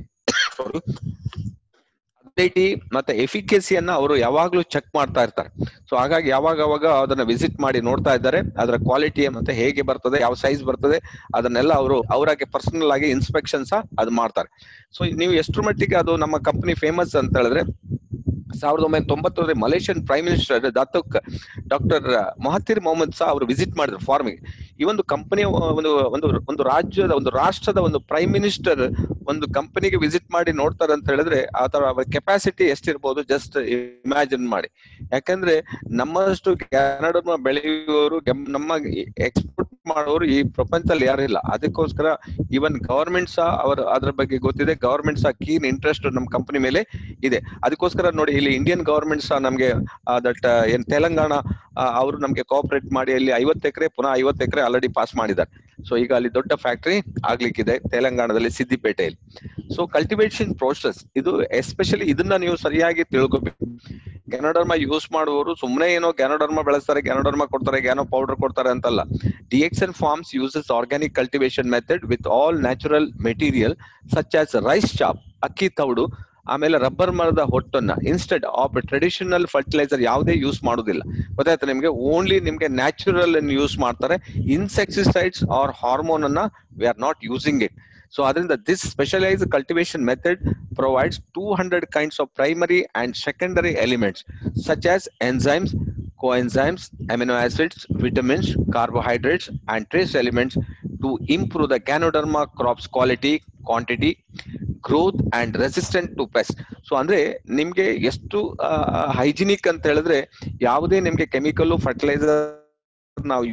ಅಪ್ಡೇಟಿ ಮತ್ತೆ ಎಫಿಕೇಸಿಯನ್ನ ಅವರು ಯಾವಾಗ್ಲೂ ಚೆಕ್ ಮಾಡ್ತಾ ಇರ್ತಾರೆ ಸೊ ಹಾಗಾಗಿ ಯಾವಾಗ ಅವಾಗ ಅದನ್ನ ವಿಸಿಟ್ ಮಾಡಿ ನೋಡ್ತಾ ಇದ್ದಾರೆ ಅದರ ಕ್ವಾಲಿಟಿ ಮತ್ತೆ ಹೇಗೆ ಬರ್ತದೆ ಯಾವ ಸೈಜ್ ಬರ್ತದೆ ಅದನ್ನೆಲ್ಲ ಅವರು ಅವರಾಗೆ ಪರ್ಸನಲ್ ಆಗಿ ಇನ್ಸ್ಪೆಕ್ಷನ್ ಸಹ ಅದು ಮಾಡ್ತಾರೆ ಸೊ ನೀವು ಎಷ್ಟರ ಮಟ್ಟಿಗೆ ಅದು ನಮ್ಮ ಕಂಪನಿ ಫೇಮಸ್ ಅಂತ ಹೇಳಿದ್ರೆ ಸಾವಿರದ ಒಂಬೈನೂರ ತೊಂಬತ್ತರಲ್ಲಿ Malaysian prime minister Datuk doctor Mahathir Mohammad ಸಹ ಅವರು ವಿಸಿಟ್ ಮಾಡಿದ್ರು ಫಾರ್ಮಿಗೆ ಈ ಒಂದು ಕಂಪನಿಯ ಒಂದು ಒಂದು ಒಂದು ರಾಜ್ಯದ ಒಂದು ರಾಷ್ಟ್ರದ ಒಂದು ಪ್ರೈಮ್ ಮಿನಿಸ್ಟರ್ ಒಂದು ಕಂಪನಿಗೆ ವಿಸಿಟ್ ಮಾಡಿ ನೋಡ್ತಾರೆ ಅಂತ ಹೇಳಿದ್ರೆ ಆ ತರ ಕೆಪಾಸಿಟಿ ಎಷ್ಟಿರ್ಬೋದು ಜಸ್ಟ್ ಇಮ್ಯಾಜಿನ್ ಮಾಡಿ ಯಾಕಂದ್ರೆ ನಮ್ಮಷ್ಟು ಕ್ಯಾನಡ ಬೆಳೆಯುವವರು ನಮ್ಮ ಎಕ್ಸ್ಪೋರ್ಟ್ ಮಾಡೋರು ಈ ಪ್ರಪಂಚದಲ್ಲಿ ಯಾರಿಲ್ಲ ಅದಕ್ಕೋಸ್ಕರ ಈವನ್ ಗವರ್ಮೆಂಟ್ ಸಹ ಅವರ ಅದ್ರ ಬಗ್ಗೆ ಗೊತ್ತಿದೆ ಗವರ್ಮೆಂಟ್ ಸಹ ಕೀನ್ ಇಂಟ್ರೆಸ್ಟ್ ನಮ್ಮ ಕಂಪನಿ ಮೇಲೆ ಇದೆ ಅದಕ್ಕೋಸ್ಕರ ನೋಡಿ ಇಲ್ಲಿ ಇಂಡಿಯನ್ ಗವರ್ಮೆಂಟ್ ಸಹ ನಮ್ಗೆ ದಟ್ ಏನ್ ತೆಲಂಗಾಣ ಅವರು ನಮ್ಗೆ ಕೋಆಪರೇಟ್ ಮಾಡಿ ಅಲ್ಲಿ ಐವತ್ತು ಎಕರೆ ಪುನಃ ಐವತ್ತು ಎಕರೆ ಆಲ್ರೆಡಿ ಪಾಸ್ ಮಾಡಿದ್ದಾರೆ ಸೊ ಈಗ ಅಲ್ಲಿ ದೊಡ್ಡ ಫ್ಯಾಕ್ಟರಿ ಆಗ್ಲಿಕ್ಕಿದೆ ತೆಲಂಗಾಣದಲ್ಲಿ ಸಿದ್ದಿಪೇಟೆಯಲ್ಲಿ ಸೊ ಕಲ್ಟಿವೇಶನ್ ಪ್ರೋಸೆಸ್ ಇದು ಎಸ್ಪೆಷಲಿ ಇದನ್ನ ನೀವು ಸರಿಯಾಗಿ ತಿಳ್ಕೊಬೇಕು ಗ್ಯಾನೋಡರ್ಮಾ ಯೂಸ್ ಮಾಡುವವರು ಸುಮ್ಮನೆ ಏನೋ ಗ್ಯಾನೋಡರ್ಮಾ ಬೆಳೆಸ್ತಾರೆ ಗ್ಯಾನೋಡರ್ಮಾ ಕೊಡ್ತಾರೆ ಗ್ಯಾನೋ ಪೌಡರ್ ಕೊಡ್ತಾರೆ ಅಂತಲ್ಲ DXN farms uses organic cultivation method with all natural material such as rice chop ಅಕ್ಕಿ ತೌಡು ಆಮೇಲೆ ರಬ್ಬರ್ ಮರದ ಹೊಟ್ಟನ್ನ ಇನ್ಸ್ಟೆಡ್ ಆಫ್ ಟ್ರೆಡಿಷನಲ್ ಫರ್ಟಿಲೈಸರ್ ಯಾವುದೇ ಯೂಸ್ ಮಾಡುದಿಲ್ಲ ಗೊತ್ತಾಯ್ತು ನಿಮ್ಗೆ ಓನ್ಲಿ ನಿಮ್ಗೆ ನ್ಯಾಚುರಲ್ ಅನ್ನು ಯೂಸ್ ಮಾಡ್ತಾರೆ ಇನ್ಸೆಕ್ಟಿಸೈಡ್ಸ್ ಆರ್ ಹಾರ್ಮೋನ್ ಅನ್ನ we are not using it so ಅದರಿಂದ this specialise cultivation method provides two hundred kinds of primary and secondary elements such as enzymes coenzymes, amino acids, vitamins, carbohydrates, and trace elements to improve the Ganoderma crop's quality, quantity, growth, and resistant to pests. So ಅಂದ್ರೆ ನಿಮ್ಗೆ ಎಷ್ಟು hygienic ಅಂತ ಹೇಳಿದ್ರೆ ಯಾವುದೇ ನಿಮ್ಗೆ chemical fertiliser ನಾವು use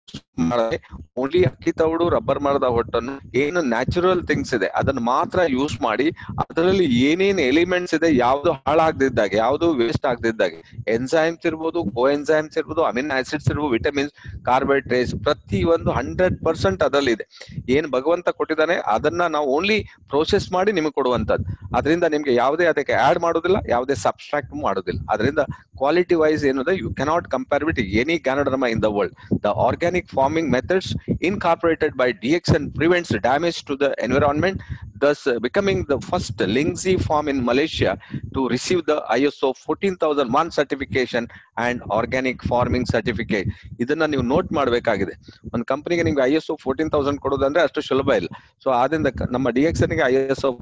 ಮಾಡದೆ only ಅಕ್ಕಿ ತೌಡು ರಬ್ಬರ್ ಮರದ ಹೊಟ್ಟನ್ನು ಏನು ನ್ಯಾಚುರಲ್ ಥಿಂಗ್ಸ್ ಇದೆ ಅದನ್ನ ಮಾತ್ರ ಯೂಸ್ ಮಾಡಿ ಅದರಲ್ಲಿ ಏನೇನ್ ಎಲಿಮೆಂಟ್ಸ್ ಇದೆ ಯಾವ್ದು ಹಾಳಾಗದಿದ್ದಾಗೆ ಯಾವ್ದು ವೇಸ್ಟ್ ಆಗದಿದ್ದಾಗೆ ಎನ್ಸೈಮ್ಸ್ ಇರ್ಬೋದು ಕೋ ಎನ್ಸೈಮ್ಸ್ ಇರ್ಬೋದು ಅಮಿನ್ ಆಸಿಡ್ಸ್ ಇರ್ಬೋದು ವಿಟಮಿನ್ಸ್ ಕಾರ್ಬೋಹೈಡ್ರೇಟ್ಸ್ ಪ್ರತಿ ಒಂದು ಹಂಡ್ರೆಡ್ ಪರ್ಸೆಂಟ್ ಅದರಲ್ಲಿ ಇದೆ ಏನ್ ಭಗವಂತ ಕೊಟ್ಟಿದ್ದಾನೆ ಅದನ್ನ ನಾವು ಓನ್ಲಿ ಪ್ರೋಸೆಸ್ ಮಾಡಿ ನಿಮಗೆ ಕೊಡುವಂತದ್ದು ಅದರಿಂದ ನಿಮ್ಗೆ ಯಾವುದೇ ಅದಕ್ಕೆ ಆಡ್ ಮಾಡೋದಿಲ್ಲ ಯಾವುದೇ ಸಬ್ಸ್ಟ್ರಾಕ್ಟ್ ಮಾಡೋದಿಲ್ಲ ಅದರಿಂದ ಕ್ವಾಲಿಟಿ ವೈಸ್ ಏನಿದೆ you cannot compare with any ganoderma in the world the organic farming methods incorporated by DXN prevents damage to the environment, thus uh, becoming the first Lingzi farm in Malaysia to receive the ISO 14001 certification and organic farming certificate. ಇದನ್ನ ನೀವು note ಮಾಡಬೇಕಾಗಿದೆ ಒಂದು ಕಂಪನಿಗೆ ನಿಮ್ಗೆ I S O fourteen thousand ಕೊಡೋದಂದ್ರೆ ಅಷ್ಟು ಸುಲಭ ಇಲ್ಲ ಸೊ ಆದ್ರಿಂದ ಕ- ನಮ್ಮ ಡಿ ಎಕ್ಸ್ ಗೆ I S O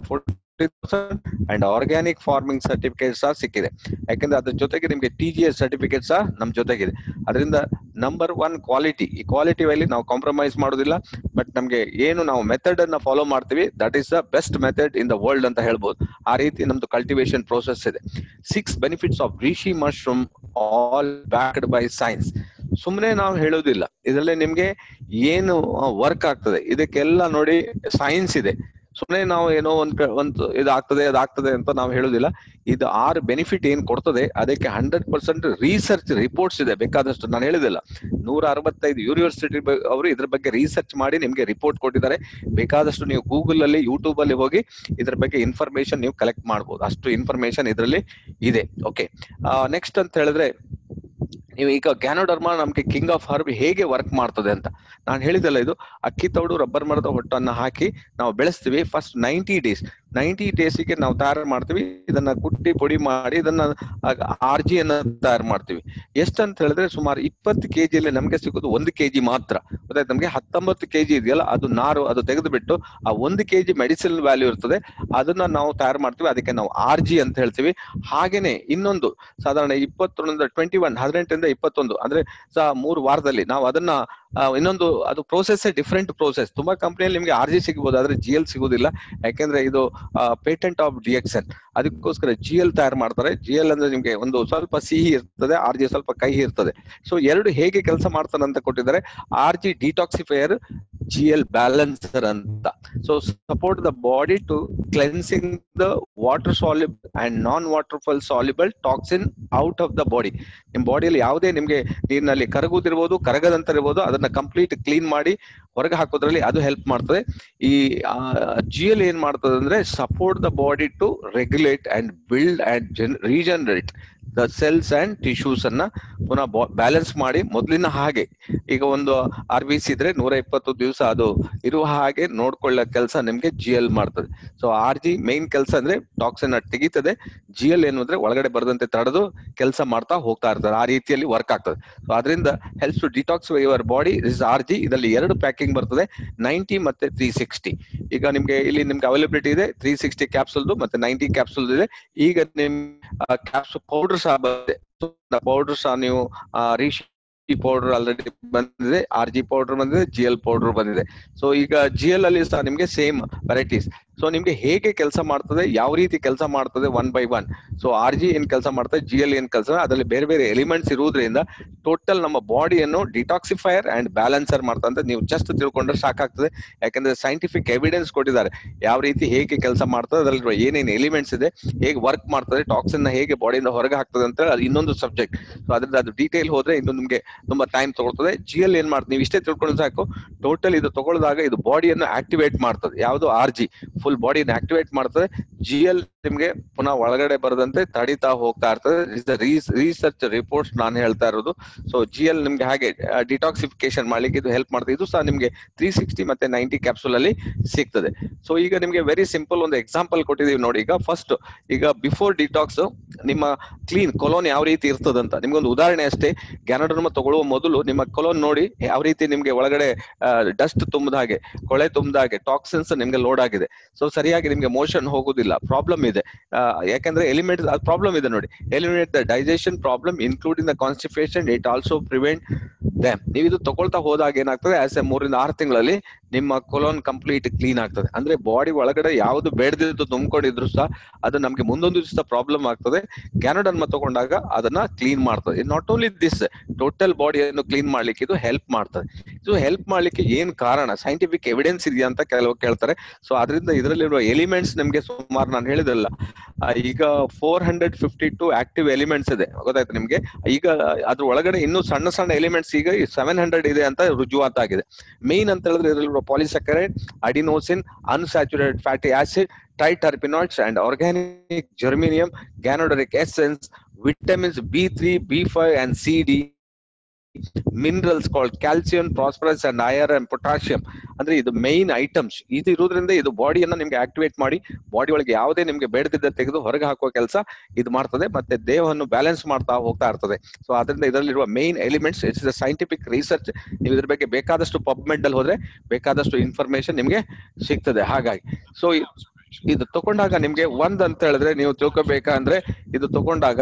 and organic farming certificate ಸಹ ಸಿಕ್ಕಿದೆ ಯಾಕಂದ್ರೆ ಅದ್ರ ಜೊತೆಗೆ ನಿಮ್ಗೆ ಟಿ ಜಿ ಎಸ್ ಸರ್ಟಿಫಿಕೇಟ್ ಸಹ ನಮ್ ಜೊತೆಗಿದೆ ಅದರಿಂದ ನಂಬರ್ ಒನ್ ಕ್ವಾಲಿಟಿ ಈ ಕ್ವಾಲಿಟಿ ವೈಲಿ ನಾವು ಕಾಂಪ್ರಮೈಸ್ ಮಾಡೋದಿಲ್ಲ ಬಟ್ ನಮ್ಗೆ ಏನು ನಾವು ಮೆಥಡ್ ಅನ್ನ ಫಾಲೋ ಮಾಡ್ತೀವಿ that is the best method in the world ಅಂತ ಹೇಳ್ಬೋದು ಆ ರೀತಿ ನಮ್ದು ಕಲ್ಟಿವೇಶನ್ ಪ್ರೋಸೆಸ್ ಇದೆ six benefits of reishi mushroom all backed by science ಸುಮ್ಮನೆ ನಾವು ಹೇಳೋದಿಲ್ಲ ಇದರಲ್ಲಿ ನಿಮ್ಗೆ ಏನು ವರ್ಕ್ ಆಗ್ತದೆ ಇದಕ್ಕೆಲ್ಲ ನೋಡಿ ಸೈನ್ಸ್ ಇದೆ ಸುಮ್ಮನೆ ನಾವು ಏನೋ ಒಂದ್ ಕ- ಒಂದು ಇದಾಗ್ತದೆ ಅದಾಗ್ತದೆ ಅಂತ ನಾವು ಹೇಳೋದಿಲ್ಲ ಇದು ಆರು ಬೆನಿಫಿಟ್ ಏನ್ ಕೊಡ್ತದೆ ಅದಕ್ಕೆ ಹಂಡ್ರೆಡ್ ಪರ್ಸೆಂಟ್ ರಿಸರ್ಚ್ ರಿಪೋರ್ಟ್ಸ್ ಇದೆ ಬೇಕಾದಷ್ಟು ನಾನು ಹೇಳಿದಿಲ್ಲ ನೂರ ಅರವತ್ತೈದು ಯೂನಿವರ್ಸಿಟಿ ಅವರು ಇದ್ರ ಬಗ್ಗೆ ರಿಸರ್ಚ್ ಮಾಡಿ ನಿಮ್ಗೆ ರಿಪೋರ್ಟ್ ಕೊಟ್ಟಿದ್ದಾರೆ ಬೇಕಾದಷ್ಟು ನೀವು ಗೂಗಲ್ ಅಲ್ಲಿ ಯೂಟ್ಯೂಬ್ ಅಲ್ಲಿ ಹೋಗಿ ಇದ್ರ ಬಗ್ಗೆ ಇನ್ಫಾರ್ಮೇಶನ್ ನೀವು ಕಲೆಕ್ಟ್ ಮಾಡಬಹುದು ಅಷ್ಟು ಇನ್ಫಾರ್ಮೇಶನ್ ಇದರಲ್ಲಿ ಇದೆ ಓಕೆ ನೆಕ್ಸ್ಟ್ ಅಂತ ಹೇಳಿದ್ರೆ ನೀವು ಈಗ ಗ್ಯಾನೋಡರ್ಮಾ ನಮ್ಗೆ ಕಿಂಗ್ ಆಫ್ ಹರ್ಬ್ ಹೇಗೆ ವರ್ಕ್ ಮಾಡ್ತದೆ ಅಂತ ನಾನು ಹೇಳಿದಲ್ಲ ಇದು ಅಕ್ಕಿ ತೌಡು ರಬ್ಬರ್ ಮರದ ಹೊಟ್ಟನ್ನ ಹಾಕಿ ನಾವು ಬೆಳೆಸ್ತೀವಿ ಫಸ್ಟ್ ನೈಂಟಿ ಡೇಸ್ ನೈಂಟಿ ಡೇಸಿಗೆ ನಾವು ತಯಾರು ಮಾಡ್ತೀವಿ ಇದನ್ನ ಕುಟ್ಟಿ ಪುಡಿ ಮಾಡಿ ಇದನ್ನ ಆರ್ ಅನ್ನ ತಯಾರು ಮಾಡ್ತೀವಿ ಎಷ್ಟಂತ ಹೇಳಿದ್ರೆ ಸುಮಾರು ಇಪ್ಪತ್ತು ಕೆಜಿಯಲ್ಲಿ ನಮ್ಗೆ ಸಿಗೋದು ಒಂದು ಕೆಜಿ ಮಾತ್ರ ಗೊತ್ತಾಯ್ತು ನಮ್ಗೆ ಹತ್ತೊಂಬತ್ತು ಕೆಜಿ ಇದೆಯಲ್ಲ ಅದು ನಾರು ಅದು ತೆಗೆದುಬಿಟ್ಟು ಆ ಒಂದು ಕೆಜಿ ಮೆಡಿಸಿನ್ ವ್ಯಾಲ್ಯೂ ಇರ್ತದೆ ಅದನ್ನ ನಾವು ತಯಾರು ಮಾಡ್ತೀವಿ ಅದಕ್ಕೆ ನಾವು ಆರ್ ಜಿ ಅಂತ ಹೇಳ್ತೀವಿ ಹಾಗೇನೆ ಇನ್ನೊಂದು ಸಾಧಾರಣ ಇಪ್ಪತ್ತೊಂದು ಟ್ವೆಂಟಿ ಒನ್ ಹದಿನೆಂಟರಿಂದ ಇಪ್ಪತ್ತೊಂದು ಅಂದ್ರೆ ಸಹ ಮೂರು ವಾರದಲ್ಲಿ ನಾವು ಅದನ್ನ ಆ, ಇನ್ನೊಂದು ಅದು ಪ್ರೋಸೆಸ್ ಡಿಫ್ರೆಂಟ್ ಪ್ರೋಸೆಸ್ ತುಂಬಾ ಕಂಪ್ನಿಯಲ್ಲಿ ನಿಮ್ಗೆ ಆರ್ ಜಿ ಸಿಗಬಹುದು ಆದ್ರೆ ಜಿ ಎಲ್ ಸಿಗುದಿಲ್ಲ ಯಾಕೆಂದ್ರೆ ಇದು patent of D X N ಅದಕ್ಕೋಸ್ಕರ ಜಿ ಎಲ್ ತಯಾರು ಮಾಡ್ತಾರೆ ಜಿ ಎಲ್ ಅಂದ್ರೆ ನಿಮ್ಗೆ ಒಂದು ಸ್ವಲ್ಪ ಸಿಹಿ ಇರ್ತದೆ ಆರ್ ಜಿ ಸ್ವಲ್ಪ ಕಹಿ ಇರ್ತದೆ ಸೊ ಎರಡು ಹೇಗೆ ಕೆಲಸ ಮಾಡ್ತಾನೆ ಅಂತ ಕೊಟ್ಟಿದ್ದಾರೆ R G detoxifier G L balancer ಅಂತ so support the body to cleansing the water soluble and non water full soluble toxin out of the body ನಿಮ್ ಬಾಡಿಯಲ್ಲಿ ಯಾವುದೇ ನಿಮ್ಗೆ ನೀರಿನಲ್ಲಿ ಕರಗುದಿರ್ಬೋದು ಕರಗದಂತಿರ್ಬೋದು ಅದನ್ನ ಕಂಪ್ಲೀಟ್ ಕ್ಲೀನ್ ಮಾಡಿ ಹೊರಗೆ ಹಾಕೋದ್ರಲ್ಲಿ ಅದು ಹೆಲ್ಪ್ ಮಾಡ್ತದೆ ಈ ಜಿ ಎಲ್ ಏನ್ ಮಾಡ್ತದೆ ಅಂದ್ರೆ support the body to regulate and build and regenerate the cells and tissues ಅನ್ನ ಪುನಃ ಬ್ಯಾಲೆನ್ಸ್ ಮಾಡಿ ಮೊದಲಿನ ಹಾಗೆ ಈಗ ಒಂದು ಆರ್ ಬಿ ಸಿ ಇದ್ರೆ ನೂರ ಇಪ್ಪತ್ತು ದಿವಸ ಅದು ಇರುವ ಹಾಗೆ ನೋಡ್ಕೊಳ್ಳೋ ಕೆಲಸ ನಿಮ್ಗೆ ಜಿ ಎಲ್ ಮಾಡ್ತದೆ ಸೊ ಆರ್ ಜಿ ಮೈನ್ ಕೆಲಸ ಅಂದ್ರೆ ಟಾಕ್ಸಿನ್ ತೆಗಿತದೆ ಜಿ ಎಲ್ ಏನು ಅಂದ್ರೆ ಒಳಗಡೆ ಬರದಂತೆ ತಡೆದು ಕೆಲಸ ಮಾಡ್ತಾ ಹೋಗ್ತಾ ಇರ್ತದೆ ಆ ರೀತಿಯಲ್ಲಿ ವರ್ಕ್ ಆಗ್ತದೆ ಸೊ ಅದರಿಂದ helps to detox your body is R G ಇದರಲ್ಲಿ ಎರಡು ಪ್ಯಾಕಿಂಗ್ ಬರ್ತದೆ ನೈಂಟಿ ಮತ್ತೆ ತ್ರೀ ಸಿಕ್ಸ್ಟಿ ಈಗ ನಿಮ್ಗೆ ಇಲ್ಲಿ ನಿಮ್ಗೆ ಅವೈಲಬಿಲಿಟಿ ಇದೆ ತ್ರೀ ಸಿಕ್ಸ್ಟಿ ಕ್ಯಾಪ್ಸುಲ್ದು ಮತ್ತೆ ನೈಂಟಿ ಕ್ಯಾಪ್ಸುಲ್ ಇದೆ ಈಗ ನಿಮ್ ಕ್ಯಾಪ್ಸುಲ್ ಪೌಡರ್ ಸಹ ಬಂದಿದೆ ಪೌಡರ್ ಸಹ ನೀವು ರೀಶ್ ಪೌಡರ್ ಆಲ್ರೆಡಿ ಬಂದಿದೆ ಆರ್ ಜಿ ಪೌಡರ್ ಬಂದಿದೆ ಜಿ ಎಲ್ ಪೌಡರ್ ಬಂದಿದೆ ಸೊ ಈಗ ಜಿ ಎಲ್ ಅಲ್ಲಿ ಸಹ ನಿಮ್ಗೆ ಸೇಮ್ ವೆರೈಟೀಸ್ ಸೊ ನಿಮ್ಗೆ ಹೇಗೆ ಕೆಲಸ ಮಾಡ್ತದೆ ಯಾವ ರೀತಿ ಕೆಲಸ ಮಾಡ್ತದೆ one by one so R G ಏನ್ ಕೆಲಸ ಮಾಡ್ತದೆ ಜಿ ಎಲ್ ಏನ್ ಕೆಲಸ ಅದರಲ್ಲಿ ಬೇರೆ ಬೇರೆ ಎಲಿಮೆಂಟ್ಸ್ ಇರುವುದರಿಂದ ಟೋಟಲ್ ನಮ್ಮ ಬಾಡಿಯನ್ನು ಡಿಟಾಕ್ಸಿಫೈಯರ್ ಅಂಡ್ ಬ್ಯಾಲೆನ್ಸರ್ ಮಾಡ್ತಂತ ನೀವು ಜಸ್ಟ್ ತಿಳ್ಕೊಂಡ್ರೆ ಸಾಕಾಗ್ತದೆ ಯಾಕಂದ್ರೆ ಸೈಂಟಿಫಿಕ್ ಎವಿಡೆನ್ಸ್ ಕೊಟ್ಟಿದ್ದಾರೆ ಯಾವ ರೀತಿ ಹೇಗೆ ಕೆಲಸ ಮಾಡ್ತದೆ ಅದರಲ್ಲಿ ಏನೇನು ಎಲಿಮೆಂಟ್ಸ್ ಇದೆ ಹೇಗೆ ವರ್ಕ್ ಮಾಡ್ತದೆ ಟಾಕ್ಸಿನ್ ನ ಹೇಗೆ ಬಾಡಿಯಿಂದ ಹೊರಗೆ ಹಾಕ್ತದೆ ಅಂತ ಹೇಳಿ ಅದು ಇನ್ನೊಂದು ಸಬ್ಜೆಕ್ಟ್ ಸೊ ಅದರಿಂದ ಅದು ಡೀಟೇಲ್ ಹೋದ್ರೆ ಇನ್ನು ನಿಮ್ಗೆ ತುಂಬಾ ಟೈಮ್ ತಗೊಳ್ತದೆ ಜಿ ಎಲ್ ಏನ್ ಮಾಡ್ತದೆ ನೀವು ಇಷ್ಟೇ ತಿಳ್ಕೊಂಡ್ರೆ ಸಾಕು ಟೋಟಲ್ ಇದು ತಗೊಳ್ಳದಾಗ ಇದು ಬಾಡಿಯನ್ನು ಆಕ್ಟಿವೇಟ್ ಮಾಡ್ತದೆ ಯಾವುದು ಆರ್ ಜಿ ಫುಲ್ ಬಾಡಿನ ಆಕ್ಟಿವೇಟ್ ಮಾಡ್ತದೆ ಜಿ ಎಲ್ ನಿಮ್ಗೆ ಪುನಃ ಒಳಗಡೆ ಬರದಂತೆ ತಡಿತಾ ಹೋಗ್ತಾ ಇರ್ತದೆ ಇಸ್ ದ ರಿಸರ್ಚ್ ರಿಪೋರ್ಟ್ಸ್ ನಾನು ಹೇಳ್ತಾ ಇರೋದು ಸೊ ಜಿ ಎಲ್ ನಿಮ್ಗೆ ಹಾಗೆ ಡಿಟಾಕ್ಸಿಫಿಕೇಶನ್ ಮಾಡ್ಲಿಕ್ಕೆ ಇದು ಹೆಲ್ಪ್ ಮಾಡ್ತದೆ ಇದು ಸಹ ನಿಮ್ಗೆ ತ್ರೀ ಸಿಕ್ಸ್ಟಿ ಮತ್ತೆ ನೈಂಟಿ ಕ್ಯಾಪ್ಸುಲ್ ಅಲ್ಲಿ ಸಿಗ್ತದೆ ಸೊ ಈಗ ನಿಮ್ಗೆ ವೆರಿ ಸಿಂಪಲ್ ಒಂದು ಎಕ್ಸಾಂಪಲ್ ಕೊಟ್ಟಿದೀವಿ ನೋಡಿ ಈಗ ಫಸ್ಟ್ ಈಗ ಬಿಫೋರ್ ಡಿಟಾಕ್ಸ್ ನಿಮ್ಮ ಕ್ಲೀನ್ ಕೊಲೋನ್ ಯಾವ ರೀತಿ ಇರ್ತದಂತ ನಿಮ್ಗೊಂದು ಉದಾಹರಣೆ ಅಷ್ಟೇ ಗ್ಯಾನೋಡರ್ಮ ತಗೊಳ್ಳುವ ಮೊದಲು ನಿಮ್ಮ ಕೊಲೋನ್ ನೋಡಿ ಯಾವ ರೀತಿ ನಿಮ್ಗೆ ಒಳಗಡೆ ಡಸ್ಟ್ ತುಂಬಿದ ಹಾಗೆ ಕೊಳೆ ತುಂಬಿದ ಹಾಗೆ ಟಾಕ್ಸಿನ್ಸ್ ನಿಮ್ಗೆ ಲೋಡ್ ಆಗಿದೆ ಸೊ ಸರಿಯಾಗಿ ನಿಮ್ಗೆ ಮೋಷನ್ ಹೋಗುದಿಲ್ಲ ಪ್ರಾಬ್ಲಮ್ ಇದೆ ಆ, ಯಾಕಂದ್ರೆ ಎಲಿಮೆಂಟ್ ಪ್ರಾಬ್ಲಮ್ ಇದೆ ನೋಡಿ eliminate the digestion problem including the constipation it also prevent them ನೀವು ಇದು ತಗೊಳ್ತಾ ಹೋದಾಗ ಏನಾಗ್ತದೆ ಆಸ್ ಎ ಮೂರಿಂದ ಆರು ತಿಂಗಳಲ್ಲಿ ನಿಮ್ಮ ಕೊಲೋನ್ ಕಂಪ್ಲೀಟ್ ಕ್ಲೀನ್ ಆಗ್ತದೆ ಅಂದ್ರೆ ಬಾಡಿ ಒಳಗಡೆ ಯಾವ್ದು ಬೇಡದಿದ್ದು ತುಂಬಿಕೊಂಡಿದ್ರು ಸಹ ಅದು ನಮ್ಗೆ ಮುಂದೊಂದು ದಿವಸ ಪ್ರಾಬ್ಲಮ್ ಆಗ್ತದೆ ಗ್ಯಾನೋಡರ್ಮ ತಗೊಂಡಾಗ ಅದನ್ನ ಕ್ಲೀನ್ ಮಾಡ್ತದೆ ನಾಟ್ ಓನ್ಲಿ ದಿಸ್ ಟೋಟಲ್ ಬಾಡಿಯನ್ನು ಕ್ಲೀನ್ ಮಾಡ್ಲಿಕ್ಕೆ ಇದು ಹೆಲ್ಪ್ ಮಾಡ್ತದೆ ಇದು ಹೆಲ್ಪ್ ಮಾಡ್ಲಿಕ್ಕೆ ಏನ್ ಕಾರಣ ಸೈಂಟಿಫಿಕ್ ಎವಿಡೆನ್ಸ್ ಇದೆಯಾ ಅಂತ ಕೆಲವು ಕೇಳ್ತಾರೆ ಸೊ ಅದರಿಂದ ಇದರಲ್ಲಿರುವ ಎಲಿಮೆಂಟ್ಸ್ ನಿಮ್ಗೆ ಸುಮಾರು ನಾನು ಹೇಳಿದ್ರಲ್ಲ ಆ, ಈಗ four hundred fifty two active elements ಇದೆ ಗೊತ್ತಾಯ್ತು ನಿಮ್ಗೆ ಈಗ ಅದ್ರ ಒಳಗಡೆ ಇನ್ನೂ ಸಣ್ಣ ಸಣ್ಣ ಎಲಿಮೆಂಟ್ಸ್ ಈಗ ಸೆವೆನ್ ಹಂಡ್ರೆಡ್ ಇದೆ ಅಂತ ರುಜುವಾತಾಗಿದೆ ಮೇನ್ ಅಂತ ಹೇಳಿದ್ರೆ ಇದರಲ್ಲಿರುವ polysaccharide adenosine unsaturated fatty acid triterpenoids and organic germanium ganoderic essence vitamins B three B five and C D minerals called calcium phosphorus and iron and potassium ಅಂದ್ರೆ ಇದು main items ಇದು ಇರೋದ್ರಿಂದ ಇದು ಬಾಡಿಯನ್ನ ನಿಮ್ಗೆ ಆಕ್ಟಿವೇಟ್ ಮಾಡಿ ಬಾಡಿ ಒಳಗೆ ಯಾವುದೇ ನಿಮ್ಗೆ ಬೇಡದಿದ್ದ ತೆಗೆದು ಹೊರಗೆ ಹಾಕುವ ಕೆಲಸ ಇದು ಮಾಡ್ತದೆ ಮತ್ತೆ ದೇಹವನ್ನು ಬ್ಯಾಲೆನ್ಸ್ ಮಾಡ್ತಾ ಹೋಗ್ತಾ ಇರ್ತದೆ ಸೊ ಅದರಿಂದ ಇದರಲ್ಲಿರುವ main elements it's scientific research ನೀವು ಇದ್ರ ಬಗ್ಗೆ ಬೇಕಾದಷ್ಟು ಪಬ್ಮೆಡ್ ಅಲ್ಲಿ ಹೋದ್ರೆ ಬೇಕಾದಷ್ಟು ಇನ್ಫಾರ್ಮೇಶನ್ ನಿಮ್ಗೆ ಸಿಗ್ತದೆ ಹಾಗಾಗಿ ಸೊ ಇದು ತಗೊಂಡಾಗ ನಿಮ್ಗೆ ಒಂದ್ ಅಂತ ಹೇಳಿದ್ರೆ ನೀವು ತಿಳ್ಕೊಬೇಕಂದ್ರೆ ಇದು ತಗೊಂಡಾಗ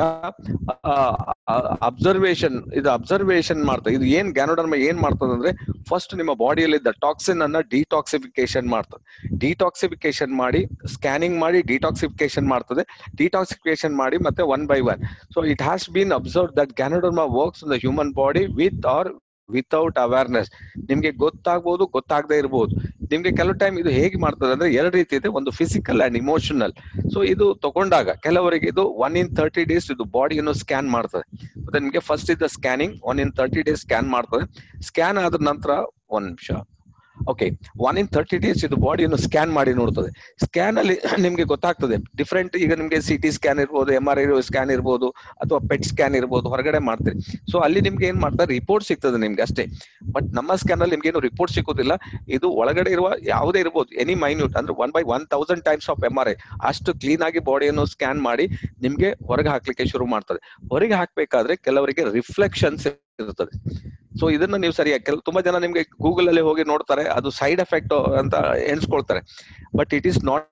ಅಬ್ಸರ್ವೇಷನ್ ಇದು ಅಬ್ಸರ್ವೇಷನ್ ಮಾಡ್ತದೆ ಇದು ಏನ್ ಗ್ಯಾನೋಡರ್ಮ ಏನ್ ಮಾಡ್ತದೆ ಅಂದ್ರೆ ಫಸ್ಟ್ ನಿಮ್ಮ ಬಾಡಿಯಲ್ಲಿದ್ದ ಟಾಕ್ಸಿನ್ ಅನ್ನ ಡಿಟಾಕ್ಸಿಫಿಕೇಶನ್ ಮಾಡ್ತದೆ ಡಿಟಾಕ್ಸಿಫಿಕೇಶನ್ ಮಾಡಿ ಸ್ಕ್ಯಾನಿಂಗ್ ಮಾಡಿ ಡಿಟಾಕ್ಸಿಫಿಕೇಶನ್ ಮಾಡ್ತದೆ ಡಿಟಾಕ್ಸಿಫಿಕೇಶನ್ ಮಾಡಿ ಮತ್ತೆ one by one so it has been observe that ganoderma works in the human body with or without awareness ನಿಮ್ಗೆ ಗೊತ್ತಾಗ್ಬೋದು ಗೊತ್ತಾಗದೇ ಇರಬಹುದು ನಿಮ್ಗೆ ಕೆಲವು ಟೈಮ್ ಇದು ಹೇಗೆ ಮಾಡ್ತದೆ ಅಂದ್ರೆ ಎರಡು ರೀತಿ ಇದೆ ಒಂದು ಫಿಸಿಕಲ್ ಅಂಡ್ ಇಮೋಷನಲ್ ಸೊ ಇದು ತಗೊಂಡಾಗ ಕೆಲವರಿಗೆ ಇದು ಒನ್ ಇನ್ ತರ್ಟಿ ಡೇಸ್ ಇದು ಬಾಡಿಯನ್ನು ಸ್ಕ್ಯಾನ್ ಮಾಡ್ತದೆ ಮತ್ತೆ ನಿಮ್ಗೆ ಫಸ್ಟ್ ಇದ್ದ scanning one in thirty days scan ಮಾಡ್ತದೆ ಸ್ಕ್ಯಾನ್ ಆದ ನಂತರ ಒಂದ್ ನಿಮಿಷ okay one in thirty days ಇದು ಬಾಡಿಯನ್ನು ಸ್ಕ್ಯಾನ್ ಮಾಡಿ ನೋಡ್ತದೆ ಸ್ಕ್ಯಾನ್ ಅಲ್ಲಿ ನಿಮ್ಗೆ ಗೊತ್ತಾಗ್ತದೆ ಡಿಫ್ರೆಂಟ್ ಈಗ ನಿಮ್ಗೆ ಸಿ ಟಿ ಸ್ಕ್ಯಾನ್ ಇರ್ಬೋದು ಎಂ ಆರ್ ಐ ಸ್ಕ್ಯಾನ್ ಇರ್ಬೋದು ಅಥವಾ ಪೆಟ್ ಸ್ಕ್ಯಾನ್ ಇರ್ಬೋದು ಹೊರಗಡೆ ಮಾಡ್ತೀರಿ ಸೊ ಅಲ್ಲಿ ನಿಮ್ಗೆ ಏನ್ ಮಾಡ್ತಾರೆ ರಿಪೋರ್ಟ್ ಸಿಗ್ತದೆ ನಿಮ್ಗೆ ಅಷ್ಟೇ ಬಟ್ ನಮ್ಮ ಸ್ಕ್ಯಾನ್ ಅಲ್ಲಿ ನಿಮ್ಗೆ ಏನು ರಿಪೋರ್ಟ್ ಸಿಗೋದಿಲ್ಲ ಇದು ಒಳಗಡೆ ಇರುವ ಯಾವುದೇ ಇರ್ಬೋದು ಎನಿ ಮೈನ್ಯೂಟ್ ಅಂದ್ರೆ one by one thousand times of M R I ಅಷ್ಟು ಕ್ಲೀನ್ ಆಗಿ ಬಾಡಿಯನ್ನು ಸ್ಕ್ಯಾನ್ ಮಾಡಿ ನಿಮ್ಗೆ ಹೊರಗೆ ಹಾಕ್ಲಿಕ್ಕೆ ಶುರು ಮಾಡ್ತದೆ ಹೊರಗೆ ಹಾಕ್ಬೇಕಾದ್ರೆ ಕೆಲವರಿಗೆ ರಿಫ್ಲೆಕ್ಷನ್ಸ್ ಇರ್ತದೆ ಸೊ ಇದನ್ನ ನೀವು ಸರಿಯಾಗಿ ಕೆಲ ತುಂಬಾ ಜನ ನಿಮ್ಗೆ ಗೂಗಲ್ ಅಲ್ಲಿ ಹೋಗಿ ನೋಡ್ತಾರೆ ಅದು ಸೈಡ್ ಎಫೆಕ್ಟ್ ಅಂತ ಎಣಿಸ್ಕೊಳ್ತಾರೆ but it is not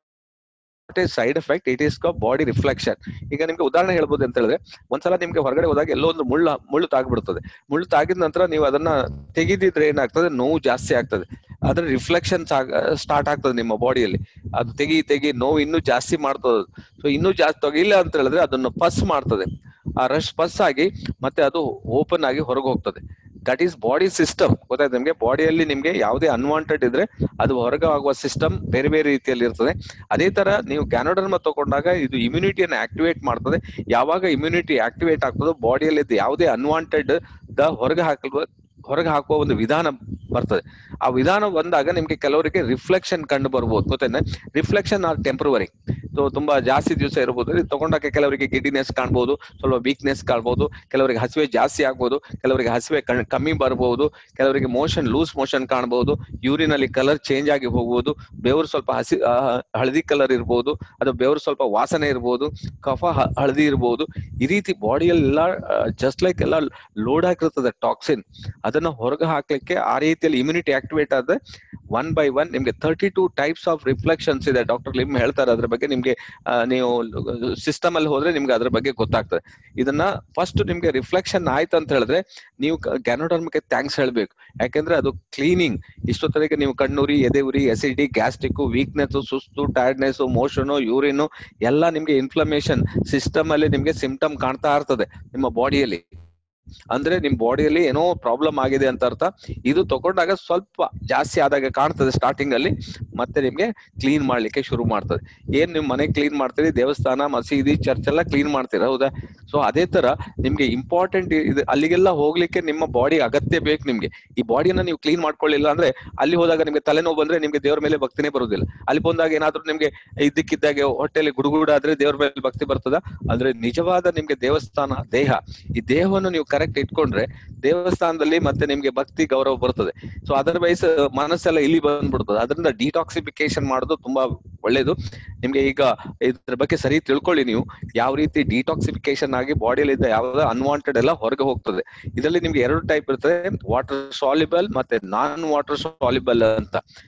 a side effect it is body reflection ಈಗ ನಿಮ್ಗೆ ಉದಾಹರಣೆ ಹೇಳ್ಬೋದು ಅಂತ ಹೇಳಿದ್ರೆ ಒಂದ್ಸಲ ನಿಮ್ಗೆ ಹೊರಗಡೆ ಹೋದಾಗ ಎಲ್ಲೋ ಒಂದು ಮುಳ್ಳು ಮುಳ್ಳು ತಾಗ್ಬಿಡ್ತದೆ ಮುಳ್ಳು ತಾಗಿದ ನಂತರ ನೀವು ಅದನ್ನ ತೆಗಿದಿದ್ರೆ ಏನಾಗ್ತದೆ ನೋವು ಜಾಸ್ತಿ ಆಗ್ತದೆ ಅದ್ರ ರಿಫ್ಲೆಕ್ಷನ್ಸ್ ಸ್ಟಾರ್ಟ್ ಆಗ್ತದೆ ನಿಮ್ಮ ಬಾಡಿಯಲ್ಲಿ ಅದು ತೆಗಿ ತೆಗಿ ನೋವು ಇನ್ನೂ ಜಾಸ್ತಿ ಮಾಡ್ತದೆ ಸೊ ಇನ್ನೂ ಜಾಸ್ತಿ ತೆಗಿಲ್ಲ ಅಂತ ಹೇಳಿದ್ರೆ ಅದನ್ನು ಪಸ್ ಮಾಡ್ತದೆ ಆ ರಶ್ ಪಸ್ ಆಗಿ ಮತ್ತೆ ಅದು ಓಪನ್ ಆಗಿ ಹೊರಗೆ ಹೋಗ್ತದೆ ದಟ್ ಈಸ್ ಬಾಡಿ ಸಿಸ್ಟಮ್ ಗೊತ್ತಾಯ್ತು ನಿಮ್ಗೆ ಬಾಡಿಯಲ್ಲಿ ನಿಮ್ಗೆ ಯಾವುದೇ ಅನ್ವಾಂಟೆಡ್ ಇದ್ರೆ ಅದು ಹೊರಗೆ ಆಗುವ ಸಿಸ್ಟಮ್ ಬೇರೆ ಬೇರೆ ರೀತಿಯಲ್ಲಿ ಇರ್ತದೆ ಅದೇ ತರ ನೀವು ಗ್ಯಾನೋಡರ್ಮ ತಗೊಂಡಾಗ ಇದು ಇಮ್ಯುನಿಟಿಯನ್ನು ಆಕ್ಟಿವೇಟ್ ಮಾಡ್ತದೆ ಯಾವಾಗ ಇಮ್ಯುನಿಟಿ ಆಕ್ಟಿವೇಟ್ ಆಗ್ತದೋ ಬಾಡಿಯಲ್ಲಿ ಯಾವುದೇ ಅನ್ವಾಂಟೆಡ್ ದ ಹೊರಗೆ ಹಾಕುವ ಹೊರಗೆ ಹಾಕುವ ಒಂದು ವಿಧಾನ ಬರ್ತದೆ ಆ ವಿಧಾನ ಬಂದಾಗ ನಿಮ್ಗೆ ಕೆಲವರಿಗೆ ರಿಫ್ಲೆಕ್ಷನ್ ಕಂಡು ಬರ್ಬೋದು ಗೊತ್ತೇನೆ ರಿಫ್ಲೆಕ್ಷನ್ ಆರ್ ಟೆಂಪ್ರವರಿ ಸೊ ತುಂಬಾ ಜಾಸ್ತಿ ದಿವಸ ಇರಬಹುದು ಇದು ತಗೊಂಡಾಗ ಕೆಲವರಿಗೆ ಗಿಡಿನೆಸ್ ಕಾಣ್ಬೋದು ಸ್ವಲ್ಪ ವೀಕ್ನೆಸ್ ಕಾಣ್ಬೋದು ಕೆಲವರಿಗೆ ಹಸಿವೆ ಜಾಸ್ತಿ ಆಗ್ಬೋದು ಕೆಲವರಿಗೆ ಹಸಿವೆ ಕಣ್- ಕಮ್ಮಿ ಬರ್ಬೋದು ಕೆಲವರಿಗೆ ಮೋಷನ್ ಲೂಸ್ ಮೋಷನ್ ಕಾಣ್ಬೋದು ಯೂರಿನ್ ಅಲ್ಲಿ ಕಲರ್ ಚೇಂಜ್ ಆಗಿ ಹೋಗ್ಬೋದು ಬೆವರು ಸ್ವಲ್ಪ ಹಸಿ ಆ, ಹಳದಿ ಕಲರ್ ಇರ್ಬೋದು ಅದು ಬೆವರು ಸ್ವಲ್ಪ ವಾಸನೆ ಇರ್ಬೋದು ಕಫ ಹ- ಹಳದಿ ಇರ್ಬೋದು ಈ ರೀತಿ ಬಾಡಿಯಲ್ಲೆಲ್ಲ ಜಸ್ಟ್ ಲೈಕ್ ಎಲ್ಲ ಲೋಡ್ ಆಗಿರ್ತದೆ ಟಾಕ್ಸಿನ್ ಅದನ್ನ ಹೊರಗೆ ಹಾಕ್ಲಿಕ್ಕೆ ಆ ರೀತಿಯಲ್ಲಿ ಇಮ್ಯುನಿಟಿ ಆಕ್ಟಿವೇಟ್ ಆದ್ರೆ ಒನ್ ಬೈ ಒನ್ ನಿಮ್ಗೆ thirty two types of reflections ಇದೆ ಡಾಕ್ಟರ್ ಲಿಮ್ ಹೇಳ್ತಾರೆ ಅದ್ರ ಬಗ್ಗೆ ನಿಮ್ಗೆ ಆ, ನೀವು ಸಿಸ್ಟಮ್ ಅಲ್ಲಿ ಹೋದ್ರೆ ನಿಮ್ಗೆ ಅದ್ರ ಬಗ್ಗೆ ಗೊತ್ತಾಗ್ತದೆ ಇದನ್ನ ಫಸ್ಟ್ ನಿಮ್ಗೆ ರಿಫ್ಲೆಕ್ಷನ್ ಆಯ್ತು ಅಂತ ಹೇಳಿದ್ರೆ ನೀವು ಗ್ಯಾನೋಡರ್ಮಕ್ಕೆ ಥ್ಯಾಂಕ್ಸ್ ಹೇಳ್ಬೇಕು ಯಾಕೆಂದ್ರೆ ಅದು ಕ್ಲೀನಿಂಗ್ ಇಷ್ಟೊತ್ತರೆಗೆ ನೀವು ಕಣ್ಣುರಿ ಎದೆ ಉರಿ ಎಸಿಡಿ ಗ್ಯಾಸ್ಟ್ರಿಕ್ ವೀಕ್ನೆಸ್ ಸುಸ್ತು ಟೈರ್ಡ್ನೆಸ್ ಮೋಷನ್ ಯೂರಿನ್ ಎಲ್ಲ ನಿಮ್ಗೆ ಇನ್ಫ್ಲಮೇಷನ್ ಸಿಸ್ಟಮ್ ಅಲ್ಲಿ ನಿಮ್ಗೆ ಸಿಂಪ್ಟಮ್ ಕಾಣ್ತಾ ಇರ್ತದೆ ನಿಮ್ಮ ಬಾಡಿಯಲ್ಲಿ ಅಂದ್ರೆ ನಿಮ್ ಬಾಡಿಯಲ್ಲಿ ಏನೋ ಪ್ರಾಬ್ಲಮ್ ಆಗಿದೆ ಅಂತ ಅರ್ಥ ಇದು ತಗೊಂಡಾಗ ಸ್ವಲ್ಪ ಜಾಸ್ತಿ ಆದಾಗ ಕಾಣ್ತದೆ ಸ್ಟಾರ್ಟಿಂಗ್ ಅಲ್ಲಿ ಮತ್ತೆ ನಿಮ್ಗೆ ಕ್ಲೀನ್ ಮಾಡ್ಲಿಕ್ಕೆ ಶುರು ಮಾಡ್ತದೆ ಏನ್ ನಿಮ್ ಮನೆ ಕ್ಲೀನ್ ಮಾಡ್ತೀರಿ ದೇವಸ್ಥಾನ ಮಸೀದಿ ಚರ್ಚ್ ಎಲ್ಲ ಕ್ಲೀನ್ ಮಾಡ್ತೀರಾ ಹೌದಾ ಸೊ ಅದೇ ತರ ನಿಮ್ಗೆ ಇಂಪಾರ್ಟೆಂಟ್ ಇದು ಅಲ್ಲಿಗೆಲ್ಲ ಹೋಗ್ಲಿಕ್ಕೆ ನಿಮ್ಮ ಬಾಡಿ ಅಗತ್ಯ ಬೇಕು ನಿಮ್ಗೆ ಈ ಬಾಡಿಯನ್ನ ನೀವು ಕ್ಲೀನ್ ಮಾಡ್ಕೊಳ್ಳಿಲ್ಲ ಅಂದ್ರೆ ಅಲ್ಲಿ ಹೋದಾಗ ನಿಮ್ಗೆ ತಲೆನೋವು ಬಂದ್ರೆ ನಿಮ್ಗೆ ದೇವ್ರ ಮೇಲೆ ಭಕ್ತಿನೇ ಬರುದಿಲ್ಲ ಅಲ್ಲಿ ಬಂದಾಗ ಏನಾದ್ರೂ ನಿಮ್ಗೆ ಇದ್ದಕ್ಕಿದ್ದಾಗೆ ಹೊಟ್ಟೆಲಿ ಗುಡುಗುಡಾದ್ರೆ ದೇವ್ರ ಮೇಲೆ ಭಕ್ತಿ ಬರ್ತದ ಅಂದ್ರೆ ನಿಜವಾದ ನಿಮ್ಗೆ ದೇವಸ್ಥಾನ ದೇಹ ಈ ದೇಹವನ್ನು ನೀವು ಕರೆಕ್ಟ್ ಇಟ್ಕೊಂಡ್ರೆ ದೇವಸ್ಥಾನದಲ್ಲಿ ಮತ್ತೆ ನಿಮ್ಗೆ ಭಕ್ತಿ ಗೌರವ ಬರ್ತದೆ ಸೊ ಅದರ್ವೈಸ್ ಮನಸ್ಸೆಲ್ಲ ಇಲ್ಲಿ ಬಂದ್ಬಿಡ್ತದೆ ಅದರಿಂದ ಡಿಟಾಕ್ಸಿಫಿಕೇಶನ್ ಮಾಡೋದು ತುಂಬಾ ಒಳ್ಳೇದು ನಿಮ್ಗೆ ಈಗ ಇದ್ರ ಬಗ್ಗೆ ಸರಿ ತಿಳ್ಕೊಳ್ಳಿ ನೀವು ಯಾವ ರೀತಿ ಡಿಟಾಕ್ಸಿಫಿಕೇಶನ್ ಆಗಿ ಬಾಡಿಯಲ್ಲಿ ಇದ್ದ ಯಾವ್ದು ಅನ್ವಾಂಟೆಡ್ ಎಲ್ಲ ಹೊರಗೆ ಹೋಗ್ತದೆ ಇದರಲ್ಲಿ ನಿಮ್ಗೆ ಎರಡು ಟೈಪ್ ಇರ್ತದೆ ವಾಟರ್ ಸಾಲಿಬಲ್ ಮತ್ತೆ ನಾನ್ ವಾಟರ್ ಸಾಲಿಬಲ್ ಅಂತ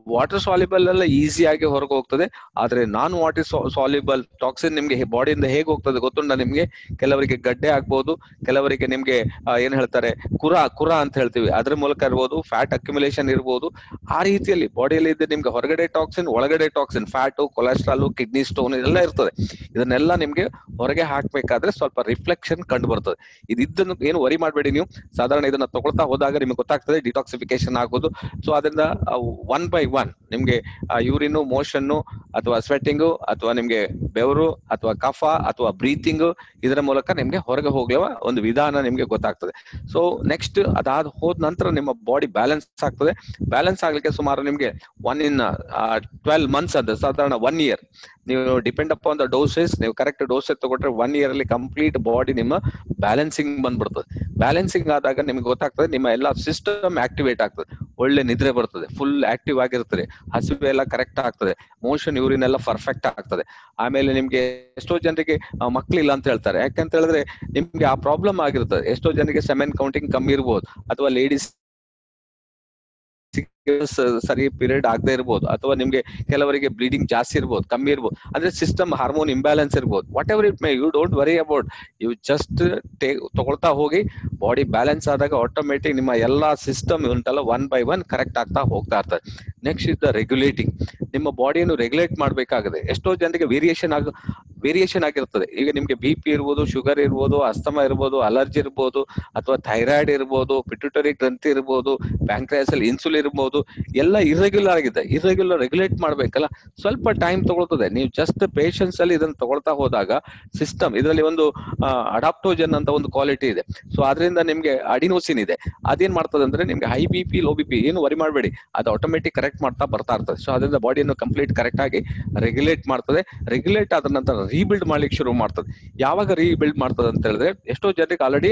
ವಾಟರ್ ಸಾಲಿಬಲ್ ಎಲ್ಲ ಈಸಿಯಾಗಿ ಹೊರಗೆ ಹೋಗ್ತದೆ ಆದ್ರೆ ನಾನ್ ವಾಟರ್ ಸಾಲಿಬಲ್ ಟಾಕ್ಸಿನ್ ನಿಮ್ಗೆ ಬಾಡಿಯಿಂದ ಹೇಗೆ ಹೋಗ್ತದೆ ಗೊತ್ತುಂಟ ನಿಮ್ಗೆ ಕೆಲವರಿಗೆ ಗಡ್ಡೆ ಆಗ್ಬೋದು ಕೆಲವರಿಗೆ ನಿಮ್ಗೆ ಆ, ಏನ್ ಹೇಳ್ತಾರೆ ಕುರ ಕುರ ಅಂತ ಹೇಳ್ತೀವಿ ಅದ್ರ ಮೂಲಕ ಇರ್ಬೋದು ಫ್ಯಾಟ್ ಅಕ್ಯುಮುಲೇಷನ್ ಇರ್ಬೋದು ಆ ರೀತಿಯಲ್ಲಿ ಬಾಡಿಯಲ್ಲಿ ಇದ್ದ ನಿಮ್ಗೆ ಹೊರಗಡೆ ಟಾಕ್ಸಿನ್ ಒಳಗಡೆ toxin fat cholesterol kidney stone ಇದೆಲ್ಲ ಇರ್ತದೆ ಇದನ್ನೆಲ್ಲ ನಿಮ್ಗೆ ಹೊರಗೆ ಹಾಕ್ಬೇಕಾದ್ರೆ ಸ್ವಲ್ಪ ರಿಫ್ಲೆಕ್ಷನ್ ಕಂಡು ಬರ್ತದೆ ಇದಿದ್ದನ್ನು ಏನು ವರಿ ಮಾಡಬೇಡಿ ನೀವು ಸಾಧಾರಣ ಇದನ್ನ ತಗೊಳ್ತಾ ಹೋದಾಗ ನಿಮ್ಗೆ ಗೊತ್ತಾಗ್ತದೆ ಡಿಟಾಕ್ಸಿಫಿಕೇಶನ್ ಆಗೋದು ಸೊ ಅದರಿಂದ ಒನ್ ಬೈ ಒನ್ ನಿಮ್ಗೆ ಯೂರಿನು ಮೋಷನ್ನು ಅಥವಾ ಸ್ವೆಟ್ಟಿಂಗು ಅಥವಾ ನಿಮ್ಗೆ ಬೆವರು ಅಥವಾ ಕಫ ಅಥವಾ ಬ್ರೀತಿಂಗು ಇದರ ಮೂಲಕ ನಿಮ್ಗೆ ಹೊರಗೆ ಹೋಗುವ ಒಂದು ವಿಧಾನ ನಿಮ್ಗೆ ಗೊತ್ತಾಗ್ತದೆ ಸೊ ನೆಕ್ಸ್ಟ್ ಅದಾದ ಹೋದ ನಂತರ ನಿಮ್ಮ ಬಾಡಿ ಬ್ಯಾಲೆನ್ಸ್ ಆಗ್ತದೆ ಬ್ಯಾಲೆನ್ಸ್ ಆಗ್ಲಿಕ್ಕೆ ಸುಮಾರು ನಿಮ್ಗೆ ಒನ್ ಇನ್ ಟ್ವೆಲ್ ಮಂತ್ಸ್ ಅಂತ ಸಾಧಾರಣ ಒನ್ ಇಯರ್ ನೀವು ಡಿಪೆಂಡ್ ಅಪಾನ್ ದ ಡೋಸಸ್ ನೀವು ಕರೆಕ್ಟ್ ಡೋಸಸ್ ತಗೊಂಡ್ರೆ ಒನ್ ಇಯರ್ ಅಲ್ಲಿ ಕಂಪ್ಲೀಟ್ ಬಾಡಿ ನಿಮ್ಮ ಬ್ಯಾಲೆನ್ಸಿಂಗ್ ಬಂದ್ಬಿಡ್ತದೆ ಬ್ಯಾಲೆನ್ಸಿಂಗ್ ಆದಾಗ ನಿಮ್ಗೆ ಗೊತ್ತಾಗ್ತದೆ ನಿಮ್ಮ ಎಲ್ಲ ಸಿಸ್ಟಮ್ ಆಕ್ಟಿವೇಟ್ ಆಗ್ತದೆ ಒಳ್ಳೆ ನಿದ್ರೆ ಬರ್ತದೆ ಫುಲ್ ಆಕ್ಟಿವ್ ಆಗಿರ್ತದೆ ಹಸಿವೆ ಎಲ್ಲ ಕರೆಕ್ಟ್ ಆಗ್ತದೆ ಮೋಷನ್ ಯೂರಿನ್ ಎಲ್ಲ ಪರ್ಫೆಕ್ಟ್ ಆಗ್ತದೆ ಆಮೇಲೆ ನಿಮ್ಗೆ ಎಷ್ಟೋ ಜನರಿಗೆ ಆ, ಮಕ್ಳಿಲ್ಲ ಅಂತ ಹೇಳ್ತಾರೆ ಯಾಕಂತ ಹೇಳಿದ್ರೆ ನಿಮ್ಗೆ ಆ ಪ್ರಾಬ್ಲಮ್ ಆಗಿರ್ತದೆ ಎಷ್ಟೋ ಜನರಿಗೆ ಸೆಮೆನ್ ಕೌಂಟಿಂಗ್ ಕಮ್ಮಿ ಇರ್ಬೋದು ಅಥವಾ ಲೇಡೀಸ್ ಸರಿ ಪೀರಿಯಡ್ ಆಗದೆ ಇರ್ಬೋದು ಅಥವಾ ನಿಮ್ಗೆ ಕೆಲವರಿಗೆ ಬ್ಲೀಡಿಂಗ್ ಜಾಸ್ತಿ ಇರ್ಬೋದು ಕಮ್ಮಿ ಇರ್ಬೋದು ಅಂದ್ರೆ ಸಿಸ್ಟಮ್ ಹಾರ್ಮೋನ್ ಇಂಬ್ಯಾಲೆನ್ಸ್ ಇರ್ಬೋದು whatever it may you don't worry about you just ತಗೊಳ್ತಾ ಹೋಗಿ ಬಾಡಿ ಬ್ಯಾಲೆನ್ಸ್ ಆದಾಗ ಆಟೋಮೆಟಿಕ್ ನಿಮ್ಮ ಎಲ್ಲಾ ಸಿಸ್ಟಮ್ ಉಂಟಲ್ಲ ಒನ್ ಬೈ ಒನ್ ಕರೆಕ್ಟ್ ಆಗ್ತಾ ಹೋಗ್ತಾ ಇರ್ತದೆ ನೆಕ್ಸ್ಟ್ ಇಸ್ ದ ರೆಗ್ಯುಲೇಟಿಂಗ್ ನಿಮ್ಮ ಬಾಡಿಯನ್ನು ರೆಗ್ಯುಲೇಟ್ ಮಾಡಬೇಕಾಗಿದೆ ಎಷ್ಟೋ ಜನರಿಗೆ ವೇರಿಯೇಷನ್ ಆಗ ವೇರಿಯೇಷನ್ ಆಗಿರ್ತದೆ ಈಗ ನಿಮ್ಗೆ ಬಿ ಪಿ ಇರ್ಬೋದು ಶುಗರ್ ಇರ್ಬೋದು ಅಸ್ತಮ ಇರ್ಬೋದು ಅಲರ್ಜಿ ಇರ್ಬೋದು ಅಥವಾ ಥೈರಾಯ್ಡ್ ಇರ್ಬೋದು ಪಿಟ್ಯೂಟರಿ ಗ್ರಂಥಿ ಇರ್ಬೋದು ಪ್ಯಾಂಕ್ರಿಯಾಸ್ ಅಲ್ಲಿ ಇನ್ಸುಲಿನ್ ಇರ್ಬೋದು ಎಲ್ಲ ಇರ್ರೆಗ್ಯುಲರ್ ಆಗಿದೆ ಇರ್ರೆಗ್ಯುಲರ್ ರೆಗ್ಯುಲೇಟ್ ಮಾಡ್ಬೇಕಲ್ಲ ಸ್ವಲ್ಪ ಟೈಮ್ ತಗೊಳ್ತದೆ ನೀವು ಜಸ್ಟ್ ಪೇಷನ್ಸ್ ಅಲ್ಲಿ ಇದನ್ನ ತಗೊಳ್ತಾ ಹೋದಾಗ ಸಿಸ್ಟಮ್ ಇದರಲ್ಲಿ ಒಂದು ಅಡಾಪ್ಟೋಜನ್ ಅಂತ ಒಂದು ಕ್ವಾಲಿಟಿ ಇದೆ ಸೊ ಅದರಿಂದ ನಿಮ್ಗೆ ಅಡಿನೋಸಿನ್ ಇದೆ ಅದೇನ್ ಮಾಡ್ತದೆ ಅಂದ್ರೆ ನಿಮ್ಗೆ high B P low B P ಏನು ವರಿ ಮಾಡಬೇಡಿ ಅದು ಆಟೋಮೆಟಿಕ್ ಕರೆಕ್ಟ್ ಮಾಡ್ತಾ ಬರ್ತಾ ಇರ್ತದೆ ಸೊ ಅದರಿಂದ ಬಾಡಿಯನ್ನು ಕಂಪ್ಲೀಟ್ ಕರೆಕ್ಟ್ ಆಗಿ ರೆಗ್ಯುಲೇಟ್ ಮಾಡ್ತದೆ ರೆಗ್ಯುಲೇಟ್ ಆದ ನಂತರ ರೀಬಿಲ್ಡ್ ಮಾಡ್ಲಿಕ್ಕೆ ಶುರು ಮಾಡ್ತದೆ ಯಾವಾಗ ರೀಬಿಲ್ಡ್ ಮಾಡ್ತದೆ ಅಂತ ಹೇಳಿದ್ರೆ ಎಷ್ಟೋ ಜನರಿಗೆ ಆಲ್ರೆಡಿ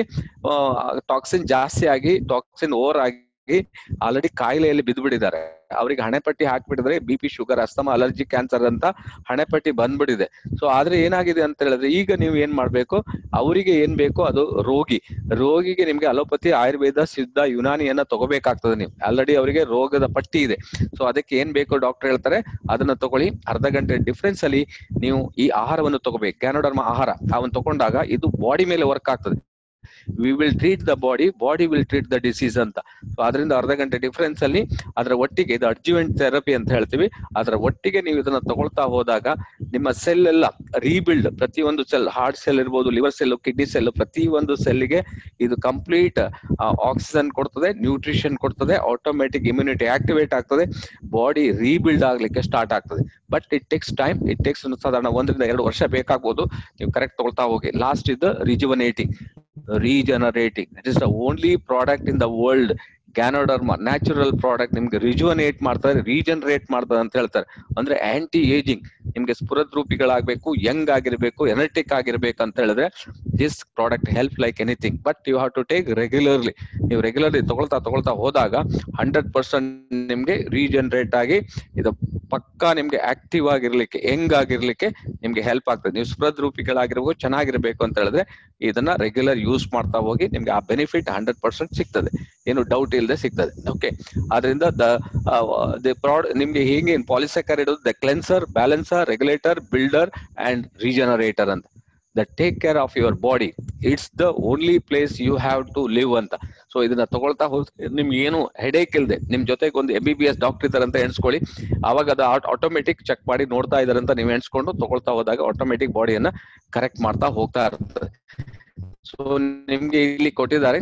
ಟಾಕ್ಸಿನ್ ಜಾಸ್ತಿ ಆಗಿ ಟಾಕ್ಸಿನ್ ಓವರ್ ಆಗಿ ಆಲ್ರೆಡಿ ಕಾಯಿಲೆಯಲ್ಲಿ ಬಿದ್ದು ಬಿಟ್ಟಿದ್ದಾರೆ ಅವರಿಗೆ ಹಣೆಪಟ್ಟಿ ಹಾಕ್ಬಿಟ್ಟಿದ್ರೆ B P sugar asthma allergy cancer ಅಂತ ಹಣೆಪಟ್ಟಿ ಬಂದ್ಬಿಟ್ಟಿದೆ ಸೊ ಆದ್ರೆ ಏನಾಗಿದೆ ಅಂತ ಹೇಳಿದ್ರೆ ಈಗ ನೀವು ಏನ್ ಮಾಡ್ಬೇಕು ಅವರಿಗೆ ಏನ್ ಬೇಕೋ ಅದು ರೋಗಿ ರೋಗಿಗೆ ನಿಮ್ಗೆ ಅಲೋಪತಿ ಆಯುರ್ವೇದ ಸಿದ್ಧ ಯುನಾನಿಯನ್ನ ತಗೋಬೇಕಾಗ್ತದೆ ನೀವು ಆಲ್ರೆಡಿ ಅವರಿಗೆ ರೋಗದ ಪಟ್ಟಿ ಇದೆ ಸೊ ಅದಕ್ಕೆ ಏನ್ ಬೇಕೋ ಡಾಕ್ಟರ್ ಹೇಳ್ತಾರೆ ಅದನ್ನ ತಗೊಳ್ಳಿ ಅರ್ಧ ಗಂಟೆ ಡಿಫ್ರೆನ್ಸ್ ಅಲ್ಲಿ ನೀವು ಈ ಆಹಾರವನ್ನು ತಗೋಬೇಕು ಕ್ಯಾನೋಡರ್ಮ ಆಹಾರ ಅವನ್ನ ತಗೊಂಡಾಗ ಇದು ಬಾಡಿ ಮೇಲೆ ವರ್ಕ್ ಆಗ್ತದೆ we will treat the body body will treat the disease ಅಂತ ಸೊ ಅದರಿಂದ ಅರ್ಧ ಗಂಟೆ ಡಿಫ್ರೆನ್ಸ್ ಅಲ್ಲಿ ಅದರ ಒಟ್ಟಿಗೆ ಇದು ಅಡ್ಜುವೆಂಟ್ ಥೆರಪಿ ಅಂತ ಹೇಳ್ತೀವಿ ಅದರ ಒಟ್ಟಿಗೆ ನೀವು ಇದನ್ನ ತಗೊಳ್ತಾ ಹೋದಾಗ ನಿಮ್ಮ ಸೆಲ್ ಎಲ್ಲ ರೀಬಿಲ್ಡ್ ಪ್ರತಿಯೊಂದು ಸೆಲ್ ಹಾರ್ಟ್ ಸೆಲ್ ಇರ್ಬೋದು ಲಿವರ್ ಸೆಲ್ ಕಿಡ್ನಿ ಸೆಲ್ ಪ್ರತಿಯೊಂದು ಸೆಲ್ಗೆ ಇದು ಕಂಪ್ಲೀಟ್ ಆಕ್ಸಿಜನ್ ಕೊಡ್ತದೆ ನ್ಯೂಟ್ರಿಷನ್ ಕೊಡ್ತದೆ ಆಟೋಮೆಟಿಕ್ ಇಮ್ಯುನಿಟಿ ಆಕ್ಟಿವೇಟ್ ಆಗ್ತದೆ ಬಾಡಿ ರೀಬಿಲ್ಡ್ ಆಗ್ಲಿಕ್ಕೆ ಸ್ಟಾರ್ಟ್ ಆಗ್ತದೆ but it takes time it takes ಸಾಧಾರಣ ಒಂದರಿಂದ ಎರಡು ವರ್ಷ ಬೇಕಾಗ್ಬೋದು ನೀವು ಕರೆಕ್ಟ್ ತಗೊಳ್ತಾ ಹೋಗಿ last is rejuvenating regenerating it is the only product in the world ganoderma natural product ನಿಮ್ಗೆ ರಿಜುವನೇಟ್ ಮಾಡ್ತಾರೆ ರೀಜನರೇಟ್ ಮಾಡ್ತದೆ ಅಂತ ಹೇಳ್ತಾರೆ ಅಂದ್ರೆ ಆಂಟಿ ಏಜಿಂಗ್ ನಿಮ್ಗೆ ಸ್ಫುರದ್ರೂಪಿಗಳಾಗಬೇಕು ಯಂಗ್ ಆಗಿರ್ಬೇಕು ಎನರ್ಟಿಕ್ ಆಗಿರ್ಬೇಕು ಅಂತ ಹೇಳಿದ್ರೆ this product help like anything but you have to take regularly ನೀವು ರೆಗ್ಯುಲರ್ಲಿ ತಗೊಳ್ತಾ ತಗೊಳ್ತಾ ಹೋದಾಗ ಹಂಡ್ರೆಡ್ ಪರ್ಸೆಂಟ್ ನಿಮ್ಗೆ ರೀಜನರೇಟ್ ಆಗಿ ಇದು ಪಕ್ಕಾ ನಿಮ್ಗೆ ಆಕ್ಟಿವ್ ಆಗಿರ್ಲಿಕ್ಕೆ ಯಂಗ್ ಆಗಿರ್ಲಿಕ್ಕೆ ನಿಮ್ಗೆ ಹೆಲ್ಪ್ ಆಗ್ತದೆ ನೀವು ಸ್ಫುರದ್ರೂಪಿಗಳಾಗಿರ್ಬೇಕು ಚೆನ್ನಾಗಿರ್ಬೇಕು ಅಂತ ಹೇಳಿದ್ರೆ ಇದನ್ನ ರೆಗ್ಯುಲರ್ ಯೂಸ್ ಮಾಡ್ತಾ ಹೋಗಿ ನಿಮ್ಗೆ ಆ ಬೆನಿಫಿಟ್ ಹಂಡ್ರೆಡ್ ಪರ್ಸೆಂಟ್ ಸಿಗ್ತದೆ ಏನು ಡೌಟ್ ಇಲ್ಲದೆ ಸಿಗ್ತದೆ ಓಕೆ ಅದರಿಂದ ದ ದ ಪ್ರಾಡ್ ನಿಮ್ಗೆ ಹೇಗೆ ಪಾಲಿಸೆಕರ್ ಇಡೋದು the cleanser balancer regulator builder and regenerator ಅಂತ the take care of your body it's the only place you have to live ಅಂತ ಸೊ ಇದನ್ನ ತಗೊಳ್ತಾ ಹೋದ್ ನಿಮ್ಗೆ ಏನು ಹೆಡೇಕ್ ಇಲ್ಲದೆ ನಿಮ್ ಜೊತೆಗೆ ಒಂದು M B B S doctor ಇದ್ದಾರೆ ಅಂತ ಎಣಿಸ್ಕೊಳ್ಳಿ ಅವಾಗ ಅದು ಆಟೋಮೆಟಿಕ್ ಚೆಕ್ ಮಾಡಿ ನೋಡ್ತಾ ಇದಾರೆ ಅಂತ ನೀವು ಎಣಿಸ್ಕೊಂಡು ತಗೊಳ್ತಾ ಹೋದಾಗ ಆಟೋಮೆಟಿಕ್ ಬಾಡಿಯನ್ನ ಕರೆಕ್ಟ್ ಮಾಡ್ತಾ ಹೋಗ್ತಾ ಇರ್ತದೆ ಸೊ ನಿಮ್ಗೆ ಇಲ್ಲಿ ಕೊಟ್ಟಿದ್ದಾರೆ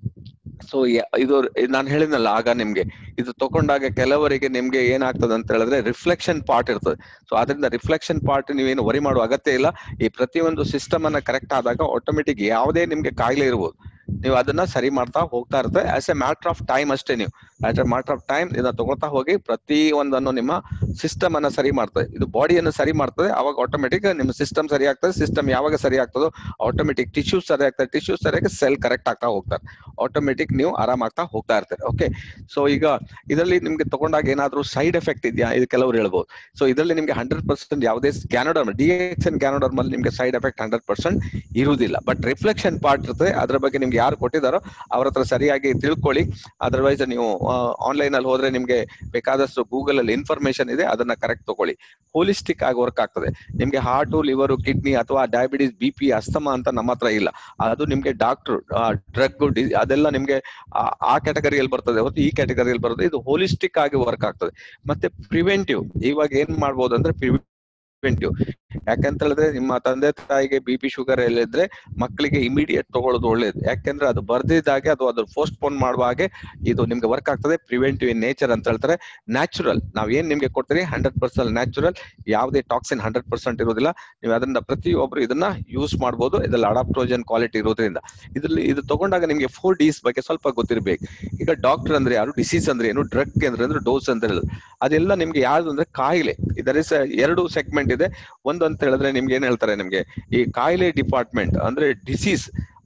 ಸೊ ಇದು ನಾನು ಹೇಳಿದ್ನಲ್ಲ ಆಗ ನಿಮ್ಗೆ ಇದು ತಗೊಂಡಾಗ ಕೆಲವರಿಗೆ ನಿಮ್ಗೆ ಏನಾಗ್ತದೆ ಅಂತ ಹೇಳಿದ್ರೆ ರಿಫ್ಲೆಕ್ಷನ್ ಪಾರ್ಟ್ ಇರ್ತದೆ ಸೊ ಅದರಿಂದ ರಿಫ್ಲೆಕ್ಷನ್ ಪಾರ್ಟ್ ನೀವೇನು ವರಿ ಮಾಡುವ ಅಗತ್ಯ ಇಲ್ಲ ಈ ಪ್ರತಿಯೊಂದು ಸಿಸ್ಟಮ್ ಅನ್ನ ಕರೆಕ್ಟ್ ಆದಾಗ ಆಟೋಮೆಟಿಕ್ ಯಾವುದೇ ನಿಮ್ಗೆ ಕಾಯಿಲೆ ಇರ್ಬೋದು ನೀವು ಅದನ್ನ ಸರಿ ಮಾಡ್ತಾ ಹೋಗ್ತಾ ಇರ್ತದೆ as a matter of time ಅಷ್ಟೇ ನೀವು as a matter of time ಇದನ್ನ ತಗೊಳ್ತಾ ಹೋಗಿ ಪ್ರತಿ ಒಂದನ್ನು ನಿಮ್ಮ ಸಿಸ್ಟಮ್ ಅನ್ನ ಸರಿ ಮಾಡ್ತದೆ ಇದು ಬಾಡಿಯನ್ನು ಸರಿ ಮಾಡ್ತದೆ ಅವಾಗ ಆಟೋಮೆಟಿಕ್ ನಿಮ್ಮ ಸಿಸ್ಟಮ್ ಸರಿ ಆಗ್ತದೆ ಸಿಸ್ಟಮ್ ಯಾವಾಗ ಸರಿ ಆಗ್ತದೋ ಆಟೋಮೆಟಿಕ್ ಟಿಶ್ಯೂಸ್ ಸರಿ ಆಗ್ತದೆ ಟಿಶ್ಯೂಸ್ ಸರಿಯಾಗಿ ಸೆಲ್ ಕರೆಕ್ಟ್ ಆಗ್ತಾ ಹೋಗ್ತಾರೆ ಆಟೋಮೆಟಿಕ್ ನೀವು ಆರಾಮಾಗ್ತಾ ಹೋಗ್ತಾ ಇರ್ತಾರೆ ಓಕೆ ಸೊ ಈಗ ಇದರಲ್ಲಿ ನಿಮ್ಗೆ ತಗೊಂಡಾಗ ಏನಾದ್ರೂ ಸೈಡ್ ಎಫೆಕ್ಟ್ ಇದೆಯಾ ಇದು ಕೆಲವರು ಹೇಳ್ಬೋದು ಸೊ ಇದರಲ್ಲಿ ನಿಮ್ಗೆ ಹಂಡ್ರೆಡ್ ಪರ್ಸೆಂಟ್ ಯಾವುದೇ ganoderm D X N ganoderm ಅಲ್ಲಿ ನಿಮ್ಗೆ ಸೈಡ್ ಎಫೆಕ್ಟ್ ಹಂಡ್ರೆಡ್ ಪರ್ಸೆಂಟ್ ಇರುವುದಿಲ್ಲ ಬಟ್ ರಿಫ್ಲೆಕ್ಷನ್ ಪಾರ್ಟ್ ಇರ್ತದೆ ಅದ್ರ ಬಗ್ಗೆ ನಿಮ್ಗೆ ಯಾರು ಕೊಟ್ಟಿದ್ದಾರೋ ಅವ್ರ ಹತ್ರ ಸರಿಯಾಗಿ ತಿಳ್ಕೊಳ್ಳಿ ಅದರ್ವೈಸ್ ನೀವು ಆನ್ಲೈನ್ ಅಲ್ಲಿ ಹೋದ್ರೆ ನಿಮ್ಗೆ ಬೇಕಾದಷ್ಟು ಗೂಗಲ್ ಅಲ್ಲಿ ಇನ್ಫಾರ್ಮೇಶನ್ ಇದೆ ಅದನ್ನ ಕರೆಕ್ಟ್ ತಗೊಳ್ಳಿ ಹೋಲಿಸ್ಟಿಕ್ ಆಗಿ ವರ್ಕ್ ಆಗ್ತದೆ ನಿಮ್ಗೆ ಹಾರ್ಟು ಲಿವರ್ ಕಿಡ್ನಿ ಅಥವಾ ಡಯಾಬಿಟಿಸ್ ಬಿ ಪಿ ಅಸ್ತಮ ಅಂತ ನಮ್ಮ ಹತ್ರ ಇಲ್ಲ ಅದು ನಿಮ್ಗೆ ಡಾಕ್ಟರ್ ಡ್ರಗ್ ಅದೆಲ್ಲ ನಿಮ್ಗೆ ಆ- ಆ ಕ್ಯಾಟಗರಿಯಲ್ಲಿ ಬರ್ತದೆ ಹೊತ್ತು ಈ ಕ್ಯಾಟಗರಿಯಲ್ಲಿ ಬರ್ತದೆ ಇದು ಹೋಲಿಸ್ಟಿಕ್ ಆಗಿ ವರ್ಕ್ ಆಗ್ತದೆ ಮತ್ತೆ ಪ್ರಿವೆಂಟಿವ್ ಇವಾಗ ಏನ್ ಮಾಡ್ಬೋದು ಅಂದ್ರೆ ಪ್ರಿವೆಂಟಿವ್ ಯಾಕಂತ ಹೇಳಿದ್ರೆ ನಿಮ್ಮ ತಂದೆ ತಾಯಿಗೆ ಬಿ ಪಿ ಶುಗರ್ ಎಲ್ಲ ಇದ್ರೆ ಮಕ್ಕಳಿಗೆ ಇಮಿಡಿಯೇಟ್ ತಗೊಳ್ಳೋದು ಒಳ್ಳೇದು ಯಾಕೆಂದ್ರೆ ಅದು ಬರ್ದಿದ್ದಾಗೆ ಅದು ಅದು ಪೋಸ್ಟ್ಪೋನ್ ಮಾಡುವ ಹಾಗೆ ಇದು ನಿಮ್ಗೆ ವರ್ಕ್ ಆಗ್ತದೆ ಪ್ರಿವೆಂಟಿವ್ ಇನ್ ನೇಚರ್ ಅಂತ ಹೇಳ್ತಾರೆ ನ್ಯಾಚುರಲ್ ನಾವ್ ಏನ್ ನಿಮ್ಗೆ ಕೊಡ್ತೀರಿ ಹಂಡ್ರೆಡ್ ಪರ್ಸೆಂಟ್ ನ್ಯಾಚುರಲ್ ಯಾವುದೇ ಟಾಕ್ಸಿನ್ ಹಂಡ್ರೆಡ್ ಪರ್ಸೆಂಟ್ ಇರೋದಿಲ್ಲ ನೀವು ಅದರಿಂದ ಪ್ರತಿಯೊಬ್ರು ಇದನ್ನ ಯೂಸ್ ಮಾಡ್ಬೋದು ಇದ್ರಲ್ಲಿ ಅಡಾಪ್ಟೋಜನ್ ಕ್ವಾಲಿಟಿ ಇರೋದ್ರಿಂದ ಇದ್ರಲ್ಲಿ ಇದು ತಗೊಂಡಾಗ ನಿಮ್ಗೆ ಫೋರ್ ಡಿಸ್ ಬಗ್ಗೆ ಸ್ವಲ್ಪ ಗೊತ್ತಿರ್ಬೇಕು ಈಗ ಡಾಕ್ಟರ್ ಅಂದ್ರೆ ಯಾರು ಡಿಸೀಸ್ ಅಂದ್ರೆ ಏನು ಡ್ರಗ್ ಅಂದ್ರೆ ಅಂದ್ರೆ ಡೋಸ್ ಅಂತ ಹೇಳುದು ಅದೆಲ್ಲ ನಿಮ್ಗೆ ಯಾವ್ದು ಅಂದ್ರೆ ಕಾಯಿಲೆ ಇದರ ಎರಡು ಸೆಗ್ಮೆಂಟ್ ಇದೆ ಒಂದು ಅಂತ ಹೇಳಿದ್ರೆ ನಿಮ್ಗೆ ಏನ್ ಹೇಳ್ತಾರೆ ನಿಮ್ಗೆ ಈ ಕಾಯಿಲೆ ಡಿಪಾರ್ಟ್ಮೆಂಟ್ ಅಂದ್ರೆ ಡಿಸೀಸ್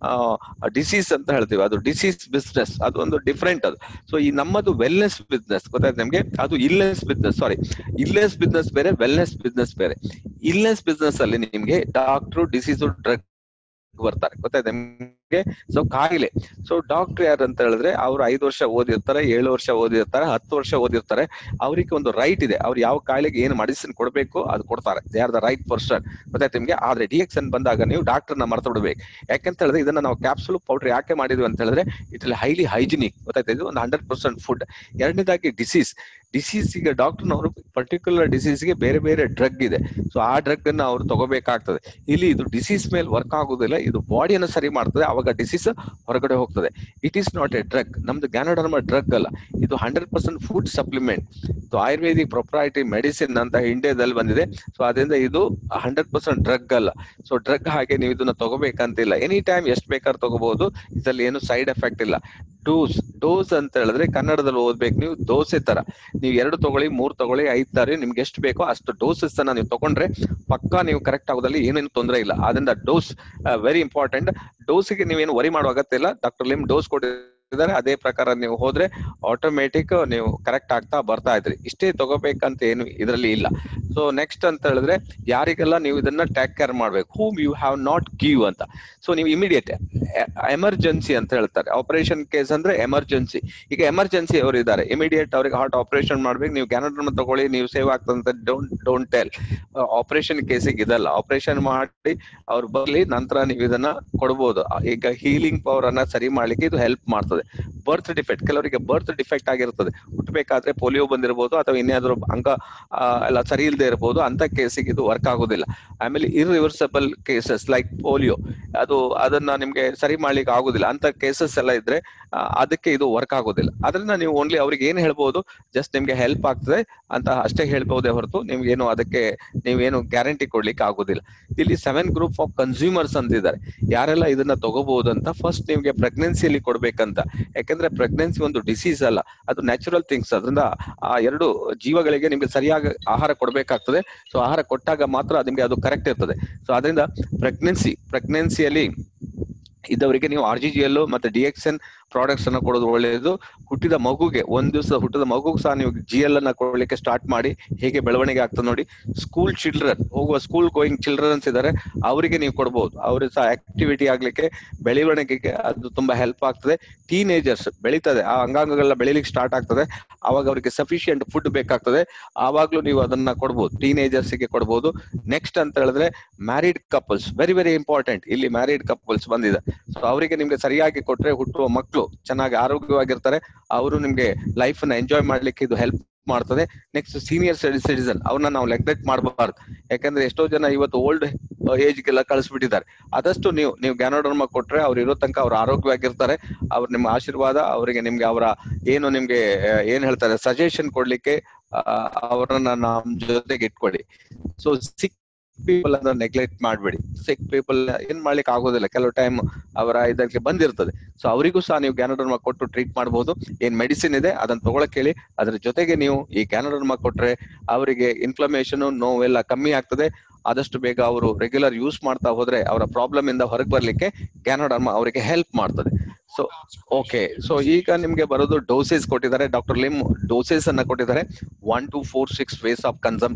ಡಿಸೀಸ್ ಅಂತ ಹೇಳ್ತೀವಿ ಅದು ಡಿಸೀಸ್ ಬಿಸ್ನೆಸ್ ಅದು ಒಂದು ಡಿಫ್ರೆಂಟ್ ಅದು ಸೊ ಈ ನಮ್ಮದು ವೆಲ್ನೆಸ್ ಬಿಸ್ನೆಸ್ ಗೊತ್ತಾಯ್ತು ನಿಮ್ಗೆ ಅದು illness business sorry illness business ಬೇರೆ ವೆಲ್ನೆಸ್ ಬಿಸ್ನೆಸ್ ಬೇರೆ ಇಲ್ನೆಸ್ ಬಿಸ್ನೆಸ್ ಅಲ್ಲಿ ನಿಮ್ಗೆ ಡಾಕ್ಟ್ರು ಡಿಸೀಸ್ ಡ್ರಗ್ ಬರ್ತಾರೆ ಗೊತ್ತಾಯ್ತು ನಿಮ್ಗೆ ಸೊ ಕಾಯಿಲೆ ಸೊ ಡಾಕ್ಟರ್ ಯಾರು ಅಂತ ಹೇಳಿದ್ರೆ ಅವ್ರು ಐದು ವರ್ಷ ಓದಿರ್ತಾರೆ ಏಳು ವರ್ಷ ಓದಿರ್ತಾರೆ ಹತ್ತು ವರ್ಷ ಓದಿರ್ತಾರೆ ಅವರಿಗೆ ಒಂದು ರೈಟ್ ಇದೆ ಅವ್ರು ಯಾವ ಕಾಯಿಲೆಗೆ ಏನು ಮೆಡಿಸಿನ್ ಕೊಡಬೇಕು ಅದು ಕೊಡ್ತಾರೆ they are the right person ಗೊತ್ತಾಯ್ತು ನಿಮ್ಗೆ ಆದ್ರೆ ಡಿ ಎಕ್ಸ್ ಬಂದಾಗ ನೀವು ಡಾಕ್ಟರ್ನ ಮರ್ತು ಬಿಡ್ಬೇಕು ಯಾಕೆಂತ ಹೇಳಿದ್ರೆ ಇದನ್ನ ನಾವು ಕ್ಯಾಪ್ಸುಲ್ ಪೌಡರ್ ಯಾಕೆ ಮಾಡಿದ್ವಿ ಅಂತ ಹೇಳಿದ್ರೆ ಇದ್ರಲ್ಲಿ ಹೈಲಿ ಹೈಜಿನಿಕ್ ಗೊತ್ತಾಯ್ತು ಇದು ಒಂದು ಹಂಡ್ರೆಡ್ ಪರ್ಸೆಂಟ್ ಫುಡ್ ಎರಡನೇದಾಗಿ ಡಿಸೀಸ್ ಡಿಸೀಸ್ ಈಗ ಡಾಕ್ಟರ್ನವರು ಪರ್ಟಿಕ್ಯುಲರ್ ಡಿಸೀಸ್ಗೆ ಬೇರೆ ಬೇರೆ ಡ್ರಗ್ ಇದೆ ಸೊ ಆ ಡ್ರಗ್ ಅನ್ನ ಅವ್ರು ತಗೋಬೇಕಾಗ್ತದೆ ಇಲ್ಲಿ ಇದು ಡಿಸೀಸ್ ಮೇಲೆ ವರ್ಕ್ ಆಗುದಿಲ್ಲ ಇದು ಬಾಡಿಯನ್ನು ಸರಿ ಮಾಡ್ತದೆ ಅವಾಗ ಡಿಸೀಸ್ ಹೊರಗಡೆ ಹೋಗ್ತದೆ it is not a drug ನಮ್ದು ಗ್ಯಾನೋಡರ್ಮ ಡ್ರಗ್ ಅಲ್ಲ ಇದು ಹಂಡ್ರೆಡ್ ಪರ್ಸೆಂಟ್ ಫುಡ್ ಸಪ್ಲಿಮೆಂಟ್ ಇದು ಆಯುರ್ವೇದಿಕ್ ಪ್ರೊಪ್ರೈಟಿ ಮೆಡಿಸಿನ್ ಅಂತ ಇಂಡಿಯಾದಲ್ಲಿ ಬಂದಿದೆ ಸೊ ಅದರಿಂದ ಇದು ಹಂಡ್ರೆಡ್ ಪರ್ಸೆಂಟ್ ಡ್ರಗ್ ಅಲ್ಲ ಸೊ ಡ್ರಗ್ ಹಾಗೆ ನೀವು ಇದನ್ನ ತಗೋಬೇಕಂತಿಲ್ಲ ಎನಿ ಟೈಮ್ ಎಷ್ಟು ಬೇಕಾದ್ರೂ ತಗೋಬಹುದು ಇದರಲ್ಲಿ ಏನು ಸೈಡ್ ಎಫೆಕ್ಟ್ ಇಲ್ಲ ಡೋಸ್ ಡೋಸ್ ಅಂತ ಹೇಳಿದ್ರೆ ಕನ್ನಡದಲ್ಲಿ ಓದ್ಬೇಕು ನೀವು ದೋಸೆ ತರ ನೀವು ಎರಡು ತಗೊಳ್ಳಿ ಮೂರ್ ತಗೊಳ್ಳಿ ಐದ್ ತರ ನಿಮ್ಗೆ ಎಷ್ಟು ಬೇಕೋ ಅಷ್ಟು ಡೋಸಸ್ ಅನ್ನ ನೀವು ತಗೊಂಡ್ರೆ ಪಕ್ಕಾ ನೀವು ಕರೆಕ್ಟ್ ಆಗೋದಲ್ಲಿ ಏನೇನು ತೊಂದರೆ ಇಲ್ಲ ಅದರಿಂದ ಡೋಸ್ ವೆರಿ ಇಂಪಾರ್ಟೆಂಟ್ ಡೋಸಿಗೆ ನೀವೇನು ವರಿ ಮಾಡುವ ಅಗತ್ಯ ಇಲ್ಲ ಡಾಕ್ಟರ್ ಲಿಮ್ ಡೋಸ್ ಕೊಟ್ಟಿದ್ದಾರೆ ಅದೇ ಪ್ರಕಾರ ನೀವು ಹೋದ್ರೆ ಆಟೋಮೆಟಿಕ್ ನೀವು ಕರೆಕ್ಟ್ ಆಗ್ತಾ ಬರ್ತಾ ಇದ್ರಿ ಇಷ್ಟೇ ತಗೋಬೇಕಂತ ಏನು ಇದರಲ್ಲಿ ಇಲ್ಲ ಸೊ ನೆಕ್ಸ್ಟ್ ಅಂತ ಹೇಳಿದ್ರೆ ಯಾರಿಗೆಲ್ಲ ನೀವು ಇದನ್ನ ಟೇಕ್ ಕೇರ್ ಮಾಡ್ಬೇಕು whom you have not give ಅಂತ ಸೊ ನೀವು ಇಮಿಡಿಯೇಟ್ ಎಮರ್ಜೆನ್ಸಿ ಅಂತ ಹೇಳ್ತಾರೆ ಆಪರೇಷನ್ ಕೇಸ್ ಅಂದ್ರೆ ಎಮರ್ಜೆನ್ಸಿ ಈಗ ಎಮರ್ಜೆನ್ಸಿ ಅವರು ಇದ್ದಾರೆ ಇಮಿಡಿಯೇಟ್ ಅವ್ರಿಗೆ ಹಾರ್ಟ್ ಆಪರೇಷನ್ ಮಾಡ್ಬೇಕು ನೀವು ಕ್ಯಾನಡರ್ಮ ತಗೊಳ್ಳಿ ನೀವು ಸೇವ್ ಆಗ್ತದಂತ ಡೋಂಟ್ ಡೋಂಟ್ ಟೆಲ್ ಆಪರೇಷನ್ ಕೇಸಿಗೆ ಇದಲ್ಲ ಆಪರೇಷನ್ ಮಾಡಿ ಅವ್ರು ಬರ್ಲಿ ನಂತರ ನೀವು ಇದನ್ನ ಕೊಡ್ಬೋದು ಈಗ ಹೀಲಿಂಗ್ ಪವರ್ ಅನ್ನ ಸರಿ ಮಾಡ್ಲಿಕ್ಕೆ ಇದು ಹೆಲ್ಪ್ ಮಾಡ್ತದೆ ಬರ್ತ್ ಡಿಫೆಕ್ಟ್ ಕೆಲವರಿಗೆ ಬರ್ತ್ ಡಿಫೆಕ್ಟ್ ಆಗಿರ್ತದೆ ಹುಟ್ಟಬೇಕಾದ್ರೆ ಪೋಲಿಯೋ ಬಂದಿರಬಹುದು ಅಥವಾ ಇನ್ಯಾದ್ರೂ ಅಂಗ ಆ, ಎಲ್ಲ ಸರಿ ಇಲ್ಲದೆ ಇರಬಹುದು ಅಂತ ಕೇಸಿಗೆ ಇದು ವರ್ಕ್ ಆಗೋದಿಲ್ಲ ಆಮೇಲೆ ಇರ್ರಿವರ್ಸಬಲ್ ಕೇಸಸ್ ಲೈಕ್ ಪೋಲಿಯೋ ಅದು ಅದನ್ನ ನಿಮ್ಗೆ ಸರಿ ಮಾಡ್ಲಿಕ್ಕೆ ಆಗುದಿಲ್ಲ ಅಂತ ಕೇಸಸ್ ಎಲ್ಲ ಇದ್ರೆ ಆ, ಅದಕ್ಕೆ ಇದು ವರ್ಕ್ ಆಗೋದಿಲ್ಲ ಅದರಿಂದ ನೀವು ಓನ್ಲಿ ಅವ್ರಿಗೆ ಏನ್ ಹೇಳ್ಬೋದು ಜಸ್ಟ್ ನಿಮ್ಗೆ ಹೆಲ್ಪ್ ಆಗ್ತದೆ ಅಂತ ಅಷ್ಟೇ ಹೇಳ್ಬಹುದೇ ಹೊರತು ನಿಮ್ಗೇನು ಅದಕ್ಕೆ ನೀವೇನು ಗ್ಯಾರಂಟಿ ಕೊಡ್ಲಿಕ್ಕೆ ಆಗೋದಿಲ್ಲ ಇಲ್ಲಿ ಸೆವೆನ್ ಗ್ರೂಪ್ ಆಫ್ ಕನ್ಸ್ಯೂಮರ್ಸ್ ಅಂತಿದ್ದಾರೆ ಯಾರೆಲ್ಲ ಇದನ್ನ ತಗೋಬಹುದು ಅಂತ ಫಸ್ಟ್ ನಿಮ್ಗೆ ಪ್ರೆಗ್ನೆನ್ಸಿಯಲ್ಲಿ ಕೊಡ್ಬೇಕಂತ ಯಾಕಂದ್ರೆ ಪ್ರೆಗ್ನೆನ್ಸಿ ಒಂದು ಡಿಸೀಸ್ ಅಲ್ಲ ಅದು ನ್ಯಾಚುರಲ್ ಥಿಂಗ್ಸ್ ಅದರಿಂದ ಆ ಎರಡು ಜೀವಗಳಿಗೆ ನಿಮ್ಗೆ ಸರಿಯಾಗಿ ಆಹಾರ ಕೊಡ್ಬೇಕಾಗ್ತದೆ ಸೊ ಆಹಾರ ಕೊಟ್ಟಾಗ ಮಾತ್ರ ನಿಮ್ಗೆ ಅದು ಕರೆಕ್ಟ್ ಇರ್ತದೆ ಸೊ ಅದರಿಂದ ಪ್ರೆಗ್ನೆನ್ಸಿ ಪ್ರೆಗ್ನೆನ್ಸಿಯಲ್ಲಿ ಇದ್ದವರಿಗೆ ನೀವು ಆರ್ ಜಿ ಜಿ ಎಲ್ ಮತ್ತೆ ಡಿ ಎಕ್ಸ್ ಎನ್ ಪ್ರಾಡಕ್ಟ್ಸ್ ಅನ್ನ ಕೊಡೋದು ಒಳ್ಳೆಯದು ಹುಟ್ಟಿದ ಮಗುಗೆ ಒಂದ್ ದಿವಸ ಹುಟ್ಟಿದ ಮಗುಗೆ ಸಹ ನೀವು ಜಿ ಎಲ್ ಅನ್ನ ಕೊಡ್ಲಿಕ್ಕೆ ಸ್ಟಾರ್ಟ್ ಮಾಡಿ ಹೇಗೆ ಬೆಳವಣಿಗೆ ಆಗ್ತದೆ ನೋಡಿ ಸ್ಕೂಲ್ ಚಿಲ್ಡ್ರನ್ ಹೋಗುವ ಸ್ಕೂಲ್ ಗೋಯಿಂಗ್ ಚಿಲ್ಡ್ರನ್ಸ್ ಇದ್ದಾರೆ ಅವರಿಗೆ ನೀವು ಕೊಡ್ಬೋದು ಅವ್ರಿಗೆ ಸಹ ಆಕ್ಟಿವಿಟಿ ಆಗ್ಲಿಕ್ಕೆ ಬೆಳವಣಿಗೆಗೆ ಅದು ತುಂಬಾ ಹೆಲ್ಪ್ ಆಗ್ತದೆ ಟೀನೇಜರ್ಸ್ ಬೆಳೀತದೆ ಆ ಅಂಗಾಂಗಗಳೆಲ್ಲ ಬೆಳಿಲಿಕ್ಕೆ ಸ್ಟಾರ್ಟ್ ಆಗ್ತದೆ ಅವಾಗ ಅವರಿಗೆ ಸಫಿಶಿಯಂಟ್ ಫುಡ್ ಬೇಕಾಗ್ತದೆ ಆವಾಗ್ಲೂ ನೀವು ಅದನ್ನ ಕೊಡ್ಬೋದು ಟೀನೇಜರ್ಸ್ ಗೆ ಕೊಡ್ಬೋದು ನೆಕ್ಸ್ಟ್ ಅಂತ ಹೇಳಿದ್ರೆ married couples very very important ಇಲ್ಲಿ ಮ್ಯಾರಿಡ್ ಕಪಲ್ಸ್ ಬಂದಿದೆ ಸೊ ಅವರಿಗೆ ನಿಮ್ಗೆ ಸರಿಯಾಗಿ ಕೊಟ್ರೆ ಹುಟ್ಟುವ ಮಕ್ಕಳು ಚೆನ್ನಾಗಿ ಆರೋಗ್ಯವಾಗಿರ್ತಾರೆ ಅವರು ನಿಮ್ಗೆ ಲೈಫ್ ನ ಎಂಜಾಯ್ ಮಾಡ್ಲಿಕ್ಕೆ ಇದು ಹೆಲ್ಪ್ ಮಾಡ್ತದೆ ನೆಕ್ಸ್ಟ್ ಸೀನಿಯರ್ ಸಿಟಿಸನ್ ಅವ್ರನ್ನ ನಾವು ನೆಗ್ಲೆಕ್ಟ್ ಮಾಡಬಾರ್ದು ಯಾಕಂದ್ರೆ ಎಷ್ಟೋ ಜನ ಇವತ್ತು ಓಲ್ಡ್ ಏಜ್ಗೆಲ್ಲ ಕಳಿಸ್ಬಿಟ್ಟಿದ್ದಾರೆ ಆದಷ್ಟು ನೀವು ನೀವು ಗ್ಯಾನೋಡರ್ಮ ಕೊಟ್ರೆ ಅವ್ರು ಇರೋ ತನಕ ಅವ್ರು ಆರೋಗ್ಯವಾಗಿರ್ತಾರೆ ಅವ್ರ ನಿಮ್ಮ ಆಶೀರ್ವಾದ ಅವರಿಗೆ ನಿಮ್ಗೆ ಅವರ ಏನು ನಿಮ್ಗೆ ಆ, ಏನ್ ಹೇಳ್ತಾರೆ ಸಜೆಷನ್ ಕೊಡ್ಲಿಕ್ಕೆ ಆ, ಅವರನ್ನ ನಮ್ ಜೊತೆಗೆ ಇಟ್ಕೊಳ್ಳಿ ಸೊ ಸಿಕ್ ಪೀಪಲ್ ಅನ್ನ ನೆಗ್ಲೆಕ್ಟ್ ಮಾಡ್ಬೇಡಿ ಸಿಕ್ ಪೀಪಲ್ ಏನ್ ಮಾಡ್ಲಿಕ್ಕೆ ಆಗೋದಿಲ್ಲ ಕೆಲವು ಟೈಮ್ ಅವರ ಇದಕ್ಕೆ ಬಂದಿರ್ತದೆ ಸೊ ಅವರಿಗೂ ಸಹ ನೀವು ಗ್ಯಾನೋಡರ್ಮ ಕೊಟ್ಟು ಟ್ರೀಟ್ ಮಾಡಬಹುದು ಏನ್ ಮೆಡಿಸಿನ್ ಇದೆ ಅದನ್ನ ತಗೊಳಕ್ ಹೇಳಿ ಅದ್ರ ಜೊತೆಗೆ ನೀವು ಈ ಗ್ಯಾನೋಡರ್ಮ ಕೊಟ್ರೆ ಅವರಿಗೆ ಇನ್ಫ್ಲಮೇಷನ್ ನೋವೆಲ್ಲ ಕಮ್ಮಿ ಆಗ್ತದೆ ಆದಷ್ಟು ಬೇಗ ಅವರು ರೆಗ್ಯುಲರ್ ಯೂಸ್ ಮಾಡ್ತಾ ಹೋದ್ರೆ ಅವರ ಪ್ರಾಬ್ಲಮ್ ಇಂದ ಹೊರಗೆ ಬರ್ಲಿಕ್ಕೆ ಗ್ಯಾನೋಡರ್ಮ ಅವರಿಗೆ ಹೆಲ್ಪ್ ಮಾಡ್ತದೆ ಸೊ ಓಕೆ ಸೊ ಈಗ ನಿಮ್ಗೆ ಬರೋದು ಡೋಸೇಸ್ ಕೊಟ್ಟಿದ್ದಾರೆ ಡಾಕ್ಟರ್ ಲಿಮ್ ಡೋಸೇಸ್ ಅನ್ನ ಕೊಟ್ಟಿದ್ದಾರೆ one two four six ways of consumption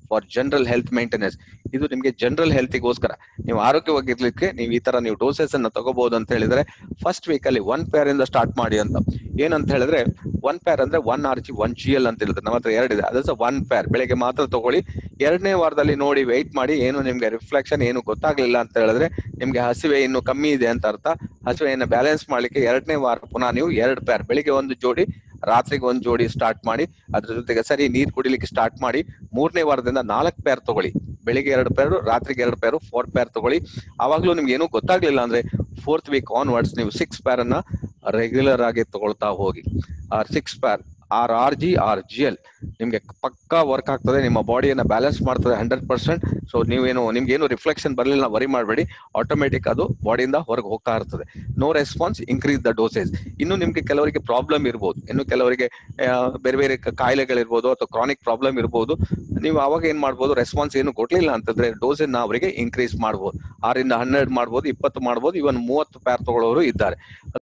for general health maintenance ಇದು ನಿಮ್ಗೆ ಜನರಲ್ ಹೆಲ್ತಿಗೋಸ್ಕರ ನೀವು ಆರೋಗ್ಯವಾಗಿರ್ಲಿಕ್ಕೆ ನೀವು ಈ ತರ ನೀವು ಡೋಸಸ್ ಅನ್ನ ತಗೋಬಹುದು ಅಂತ ಹೇಳಿದ್ರೆ ಫಸ್ಟ್ ವೀಕ್ ಅಲ್ಲಿ ಒನ್ ಪೇರ್ ಇಂದ ಸ್ಟಾರ್ಟ್ ಮಾಡಿ ಅಂತ ಏನಂತ ಹೇಳಿದ್ರೆ ಒನ್ ಪೇರ್ ಅಂದ್ರೆ one R G one G L ಅಂತ ಇರುತ್ತೆ ನಮ್ಮ ಹತ್ರ ಎರಡಿದೆ ಅದು ಸಹ ಒನ್ ಪೇರ್ ಬೆಳಿಗ್ಗೆ ಮಾತ್ರ ತಗೊಳ್ಳಿ ಎರಡನೇ ವಾರದಲ್ಲಿ ನೋಡಿ ವೆಯ್ಟ್ ಮಾಡಿ ಏನು ನಿಮ್ಗೆ ರಿಫ್ಲೆಕ್ಷನ್ ಏನು ಗೊತ್ತಾಗ್ಲಿಲ್ಲ ಅಂತ ಹೇಳಿದ್ರೆ ನಿಮ್ಗೆ ಹಸಿವೆ ಇನ್ನು ಕಮ್ಮಿ ಇದೆ ಅಂತ ಅರ್ಥ ಹಸಿವೆಯನ್ನು ಬ್ಯಾಲೆನ್ಸ್ ಮಾಡ್ಲಿಕ್ಕೆ ಎರಡನೇ ವಾರ ಪುನಃ ನೀವು ಎರಡು ಪೇರ್ ಬೆಳಿಗ್ಗೆ ಒಂದು ಜೋಡಿ ರಾತ್ರಿಗೆ ಒಂದು ಜೋಡಿ ಸ್ಟಾರ್ಟ್ ಮಾಡಿ ಅದ್ರ ಜೊತೆಗೆ ಸರಿ ನೀರ್ ಕುಡಿಲಿಕ್ಕೆ ಸ್ಟಾರ್ಟ್ ಮಾಡಿ ಮೂರನೇ ವಾರದಿಂದ ನಾಲ್ಕು ಪೇರ್ ತಗೊಳ್ಳಿ ಬೆಳಿಗ್ಗೆ ಎರಡು ಪೇರು ರಾತ್ರಿಗೆ ಎರಡು ಪೇರು ಫೋರ್ ಪೇರ್ ತಗೊಳ್ಳಿ ಅವಾಗ್ಲೂ ನಿಮ್ಗೆ ಏನೂ ಗೊತ್ತಾಗ್ಲಿಲ್ಲ ಅಂದ್ರೆ ಫೋರ್ತ್ ವೀಕ್ ಆನ್ವರ್ಡ್ಸ್ ನೀವು ಸಿಕ್ಸ್ ಪೇರ್ ಅನ್ನ ರೆಗ್ಯುಲರ್ ಆಗಿ ತಗೊಳ್ತಾ ಹೋಗಿ ಆರ್ ಸಿಕ್ಸ್ ಪೇರ್ ಆರ್ ಆರ್ ಜಿ ಆರ್ ಜಿ ಎಲ್ ನಿಮ್ಗೆ ಪಕ್ಕಾ ವರ್ಕ್ ಆಗ್ತದೆ ನಿಮ್ಮ ಬಾಡಿಯನ್ನ ಬ್ಯಾಲೆನ್ಸ್ ಮಾಡ್ತದೆ ಹಂಡ್ರೆಡ್ ಪರ್ಸೆಂಟ್ ಸೊ ನೀವೇನು ನಿಮ್ಗೆ ಏನು ರಿಫ್ಲೆಕ್ಷನ್ ಬರಲಿಲ್ಲ ವರಿ ಮಾಡಬೇಡಿ ಆಟೋಮೆಟಿಕ್ ಅದು ಬಾಡಿಯಿಂದ ಹೊರಗೆ ಹೋಗ್ತಾ ಇರ್ತದೆ no response increase the dosage ಇನ್ನು ನಿಮ್ಗೆ ಕೆಲವರಿಗೆ ಪ್ರಾಬ್ಲಮ್ ಇರ್ಬೋದು ಇನ್ನು ಕೆಲವರಿಗೆ ಆ, ಬೇರೆ ಬೇರೆ ಕ- ಕಾಯಿಲೆಗಳಿರ್ಬೋದು ಅಥವಾ ಕ್ರಾನಿಕ್ ಪ್ರಾಬ್ಲಮ್ ಇರ್ಬೋದು ನೀವು ಅವಾಗ ಏನ್ ಮಾಡ್ಬೋದು ರೆಸ್ಪಾನ್ಸ್ ಏನು ಕೊಡ್ಲಿಲ್ಲ ಅಂತಂದ್ರೆ ಡೋಸನ್ನ ಅವರಿಗೆ ಇನ್ಕ್ರೀಸ್ ಮಾಡ್ಬೋದು ಆರಿಂದ ಹನ್ನೆರಡು ಮಾಡ್ಬೋದು ಇಪ್ಪತ್ತು ಮಾಡ್ಬೋದು ಇವನ್ ಮೂವತ್ತು ಪ್ಯಾರ್ ತಗೊಳ್ಳೋರು ಇದ್ದಾರೆ